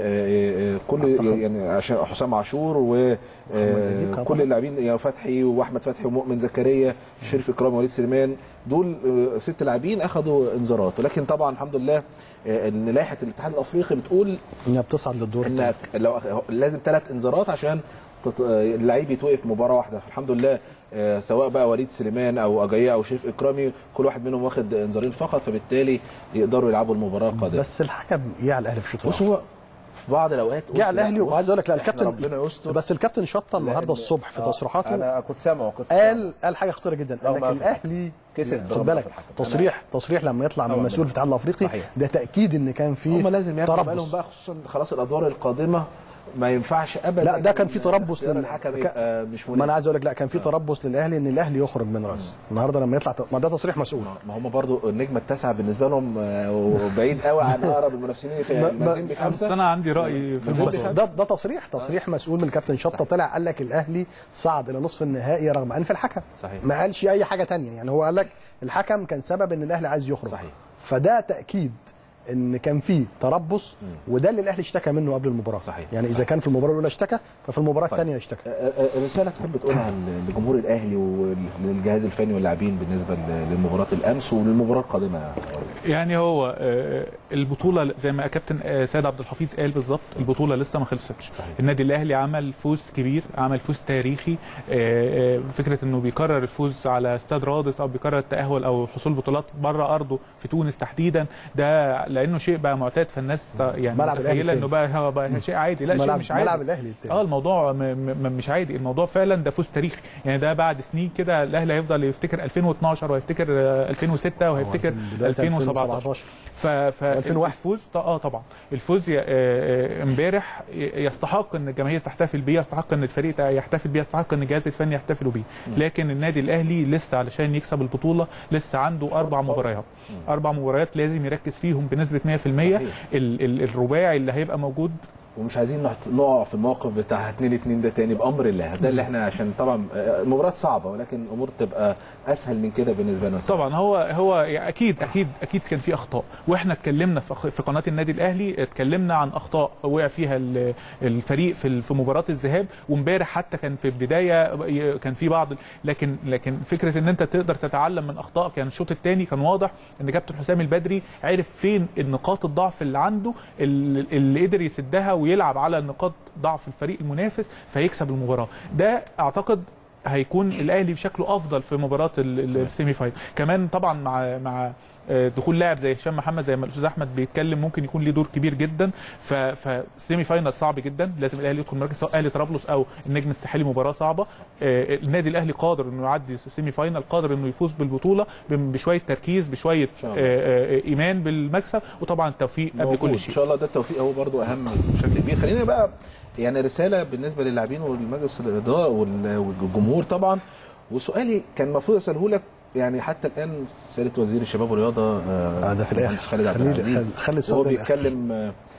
آه، آه، كل يعني عشان حسام عاشور و نجيب آه، كان كل طبعا. اللاعبين يعني فتحي واحمد فتحي ومؤمن زكريا شريف اكرامي ووليد سليمان دول آه، ست لاعبين اخذوا انذارات ولكن طبعا الحمد لله آه، ان لائحه الاتحاد الافريقي بتقول انها بتصعد للدور الثاني انك لو لازم ثلاث انذارات عشان تط- اللعيب يتوقف مباراه واحده فالحمد لله آه، سواء بقى وليد سليمان او اجاييه او شريف اكرامي كل واحد منهم واخد انذارين فقط فبالتالي يقدروا يلعبوا المباراه القادمه بس الحكم جه على الاهلي في الشوط بص الأول. هو في بعض الاوقات جه على الاهلي بص، وعايز اقول لك لا إحنا الكابتن ربنا يستر بس الكابتن شطه النهارده لأن- الصبح في آه، تصريحاته انا كنت سامعه كنت قال قال حاجه خطيره جدا قال رغم لك أنف الحكم. الاهلي كسب خد برغم بالك أنف الحكم. تصريح تصريح لما يطلع من طبعاً. مسؤول في الاتحاد الافريقي صحيح. ده تاكيد ان كان في هم لازم ياخدوا بالهم تربص بقى خصوصا خلاص الادوار القادمه ما ينفعش ابدا لا ده كان في تربص اختيار لل- الحكم كان- يبقى مش ما انا مناسب عايز اقول لك لا كان في تربص للاهلي ان الاهلي يخرج من راس النهارده لما يطلع ت- ما ده تصريح مسؤول ما هم برضو النجمه التاسعه بالنسبه لهم آه، وبعيد قوي عن اقرب المنافسين في ما- المازين بس بخمسه انا عندي راي في بس بس الموضوع ده ده تصريح تصريح مسؤول من كابتن شطه طلع قال لك الاهلي صعد الى نصف النهائي رغم انف الحكم صحيح. ما قالش اي حاجه تانية يعني هو قال لك الحكم كان سبب ان الاهلي عايز يخرج صحيح. فده تاكيد ان كان في تربص وده اللي الاهلي اشتكى منه قبل المباراه صحيح. يعني اذا كان في المباراه الاولى اشتكى ففي المباراه طيب. الثانيه اشتكى آه، آه، رساله تحب تقولها ل- لجمهور الاهلي وللجهاز الفني واللاعبين بالنسبه ل- لمباراه الامس وللمباراه القادمه يا وليد؟ يعني هو آه، البطوله زي ما كابتن آه، سيد عبد الحفيظ قال بالظبط البطوله لسه ما خلصتش صحيح. النادي الاهلي عمل فوز كبير عمل فوز تاريخي آه، آه، فكره انه بيكرر الفوز على استاد رادس او بيكرر التاهل او حصول بطولات بره ارضه في تونس تحديدا ده لانه شيء بقى معتاد فالناس يعني ملعب الأهلي متخيله التاني. انه بقى هو بقى شيء عادي لا شيء ملعب مش عادي ملعب الاهلي التاني اه الموضوع م م مش عادي الموضوع فعلا ده فوز تاريخي يعني ده بعد سنين كده الاهلي هيفضل يفتكر 2012 وهيفتكر آه، 2006 وهيفتكر دلوقتي 2017 2017 ف ف 2001. الفوز ط- اه طبعا الفوز ي- آه، آه، امبارح ي- يستحق ان الجماهير تحتفل بيه يستحق ان الفريق تع- يحتفل بيه يستحق ان الجهاز الفني يحتفلوا بيه لكن النادي الاهلي لسه علشان يكسب البطوله لسه عنده اربع مباريات اربع مباريات لازم يركز فيهم بنسبه 100% ال ال الرباعي اللي هيبقى موجود ومش عايزين نحط- نقع في الموقف بتاع 2 2 ده تاني بامر الله ده اللي احنا عشان طبعا آه، المباراه صعبه ولكن الامور تبقى اسهل من كده بالنسبه لنا طبعا هو هو اكيد اكيد اكيد كان في اخطاء واحنا اتكلمنا في في قناه النادي الاهلي اتكلمنا عن اخطاء وقع فيها ال- الفريق في ال- في مباراه الذهاب وامبارح حتى كان في البدايه كان في بعض لكن لكن فكره ان انت تقدر تتعلم من اخطائك يعني الشوط الثاني كان واضح ان كابتن حسام البدري عرف فين النقاط الضعف اللي عنده اللي اللي قدر يسدها ويلعب على نقاط ضعف الفريق المنافس فيكسب المباراه ده اعتقد هيكون الاهلي بشكله افضل في مباراه ال- ال- السيمي فاينل كمان طبعا مع مع آه، دخول لاعب زي هشام محمد زي ما الاستاذ احمد بيتكلم ممكن يكون ليه دور كبير جدا ف- فالسيمي فاينل صعب جدا لازم الاهلي يدخل مركز سواء اهلي طرابلس او النجم الساحلي مباراه صعبه آه، النادي الاهلي قادر انه يعدي السيمي فاينل قادر انه يفوز بالبطوله ب- بشويه تركيز بشويه شاء الله. آه، آه، ايمان بالمكسب وطبعا التوفيق قبل موجود. كل ان شيء شاء الله ده التوفيق هو برضو اهم بشكل كبير خلينا بقى يعني رساله بالنسبه للاعبين والمجلس الاداره وال- والجمهور طبعا وسؤالي كان المفروض اساله لك يعني حتى الان سياده وزير الشباب والرياضه آه، ده في الآخر. المهندس خالد عبد خليه- العزيز خلي- خلي وهو السؤال ده الآخر. بيتكلم آه،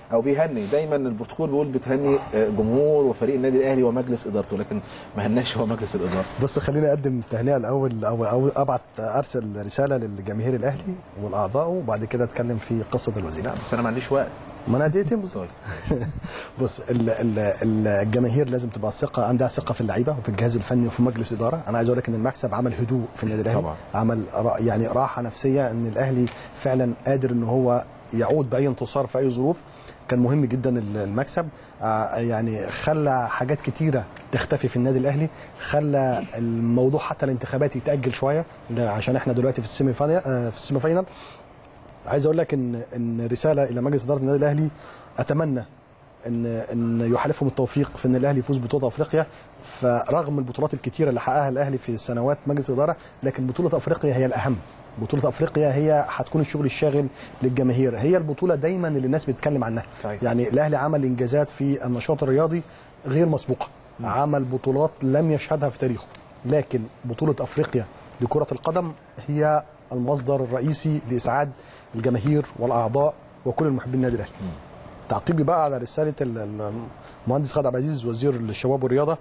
او بيهني دايما البروتوكول بيقول بتهني آه، جمهور وفريق النادي الاهلي ومجلس ادارته لكن ما هناش هو مجلس الاداره بص خليني اقدم تهنئه الاول او او ابعت ارسل رساله للجماهير الاهلي والاعضاء وبعد كده اتكلم في قصه الوزير لا بس انا ما عنديش وقت ما انا دقيقتين بالظبط طيب بص ال- ال- ال- الجماهير لازم تبقى ثقه عندها ثقه في اللعيبه وفي الجهاز الفني وفي مجلس اداره انا عايز اقول لك ان المكسب عمل هدوء في النادي الاهلي طبعا. عمل را- يعني راحه نفسيه ان الاهلي فعلا قادر ان هو يعود باي انتصار في اي ظروف كان مهم جدا ال- المكسب آه، يعني خلى حاجات كتيره تختفي في النادي الاهلي خلى الموضوع حتى الانتخابات يتاجل شويه لا، عشان احنا دلوقتي في السيمي فاينال آه، في السيمي فاينال عايز اقول لك ان ان رساله الى مجلس اداره النادي الاهلي اتمنى ان ان يحالفهم التوفيق في ان الاهلي يفوز ببطوله افريقيا فرغم البطولات الكتيره اللي حققها الاهلي في سنوات مجلس الاداره لكن بطوله افريقيا هي الاهم بطوله افريقيا هي هتكون الشغل الشاغل للجماهير هي البطوله دايما اللي الناس بتتكلم عنها صحيح. يعني الاهلي عمل انجازات في النشاط الرياضي غير مسبوقه عمل بطولات لم يشهدها في تاريخه لكن بطوله افريقيا لكره القدم هي المصدر الرئيسي لاسعاد الجماهير والاعضاء وكل المحبين النادي الاهلي تعقيبي بقى على رساله ال- ال- المهندس خالد عبد العزيز وزير الشباب والرياضه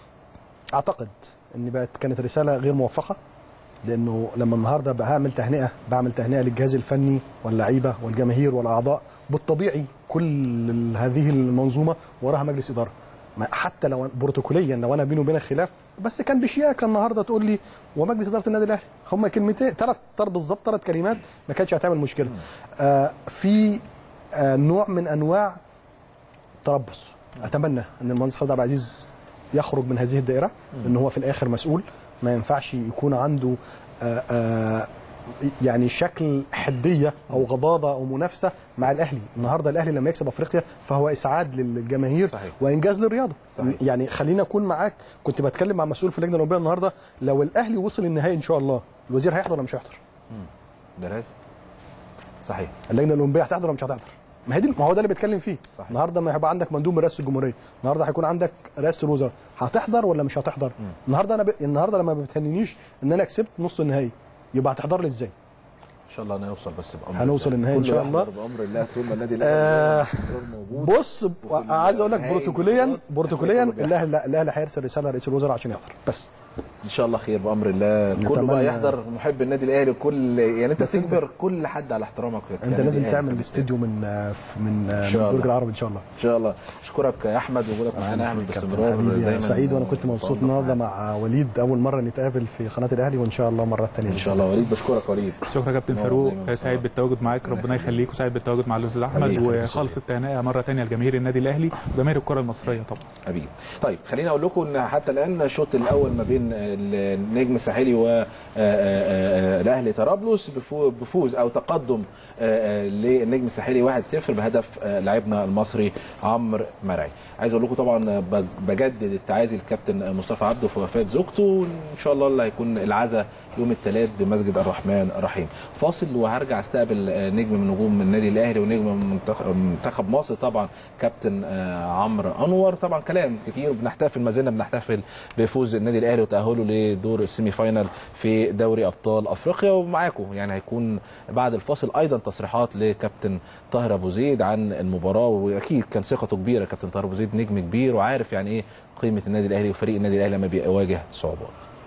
اعتقد ان بقت كانت رساله غير موفقه لانه لما النهارده بعمل تهنئه بعمل تهنئه للجهاز الفني واللعيبه والجماهير والاعضاء بالطبيعي كل ال- هذه المنظومه وراها مجلس اداره ما- حتى لو بروتوكوليا لو انا بيني وبينك خلاف بس كان بشياكه النهارده تقول لي ومجلس اداره النادي الاهلي هم كلمتين ثلاث بالظبط ثلاث كلمات ما كانتش هتعمل مشكله آه في آه نوع من انواع تربص اتمنى ان المهندس خالد عبد العزيز يخرج من هذه الدائره ان هو في الاخر مسؤول ما ينفعش يكون عنده آآ آآ يعني شكل حديه او غضاضه او منافسه مع الاهلي النهارده الاهلي لما يكسب افريقيا فهو اسعاد للجماهير صحيح. وانجاز للرياضه صحيح. يعني خلينا اكون معاك كنت بتكلم مع مسؤول في اللجنه الاولمبيه النهارده لو الاهلي وصل النهائي ان شاء الله الوزير هيحضر ولا مش هيحضر ده لازم صحيح اللجنه الاولمبيه هتحضر ولا مش هتحضر ما هي دي ما هو ده اللي بيتكلم فيه صحيح. النهارده ما هيبقى عندك مندوب من رئاسه الجمهوريه النهارده هيكون عندك رئاسه الوزراء هتحضر ولا مش هتحضر النهارده انا ب... النهارده لما بتهنينيش ان انا كسبت نص النهائي يبقى هتحضر لي ازاي ان شاء الله هنوصل بس بامر هنوصل الله. النهائي إن كله شاء الله. يحضر بامر الله طول ما النادي آه، الاهلي موجود بص وفي عايز اقول لك النهائي بروتوكوليا البطولات بروتوكوليا هيكون بيحضر. الاهلي لا الاهلي هيرسل رساله لرئيس الوزراء عشان يحضر بس ان شاء الله خير بامر الله كله نتمنى- بقى يحضر محب النادي الاهلي وكل يعني انت بس أنت- تجبر كل حد على احترامك في انت النادي لازم الأهلي. تعمل استديو من آه، من آه، شاء من برج الله. العرب ان شاء الله ان شاء الله اشكرك يا احمد وجودك معانا يا احمد كابتن باستمرار حبيبي دايما يا سعيد وانا كنت مبسوط متواجد النهارده معانا. مع وليد اول مره نتقابل في قناه الاهلي وان شاء الله مرات ثانيه ان شاء الله وليد بشكرك وليد شكرا يا كابتن نور فاروق دايما سعيد بالتواجد معاك ربنا يخليك وسعيد بالتواجد مع الاستاذ احمد حبيبي. وخالص التهنئه مره ثانيه لجماهير النادي الاهلي وجماهير الكره المصريه طبعا حبيبي طيب خليني اقول لكم ان حتى الان الشوط الاول ما بين النجم الساحلي والاهلي طرابلس بفو- بفوز او تقدم آه، آه، للنجم الساحلي 1-0 بهدف آه، لاعبنا المصري عمرو مرعي عايز اقول لكم طبعا آه، ب- بجدد التعازي للكابتن مصطفى عبده في وفاه زوجته ان شاء الله اللي هيكون العزاء يوم الثلاث بمسجد الرحمن الرحيم فاصل وهرجع استقبل آه، نجم من نجوم النادي الاهلي ونجم من منتخ- منتخب مصر طبعا كابتن آه، عمرو انور طبعا كلام كتير بنحتفل ما زلنا بنحتفل بفوز النادي الاهلي وتاهله لدور السيمي فاينال في دوري ابطال افريقيا ومعاكم يعني هيكون بعد الفاصل ايضا تصريحات لكابتن طاهر ابو زيد عن المباراه واكيد كان ثقته كبيره كابتن طاهر ابو زيد نجم كبير وعارف يعني ايه قيمه النادي الاهلي وفريق النادي الاهلي لما بيواجه صعوبات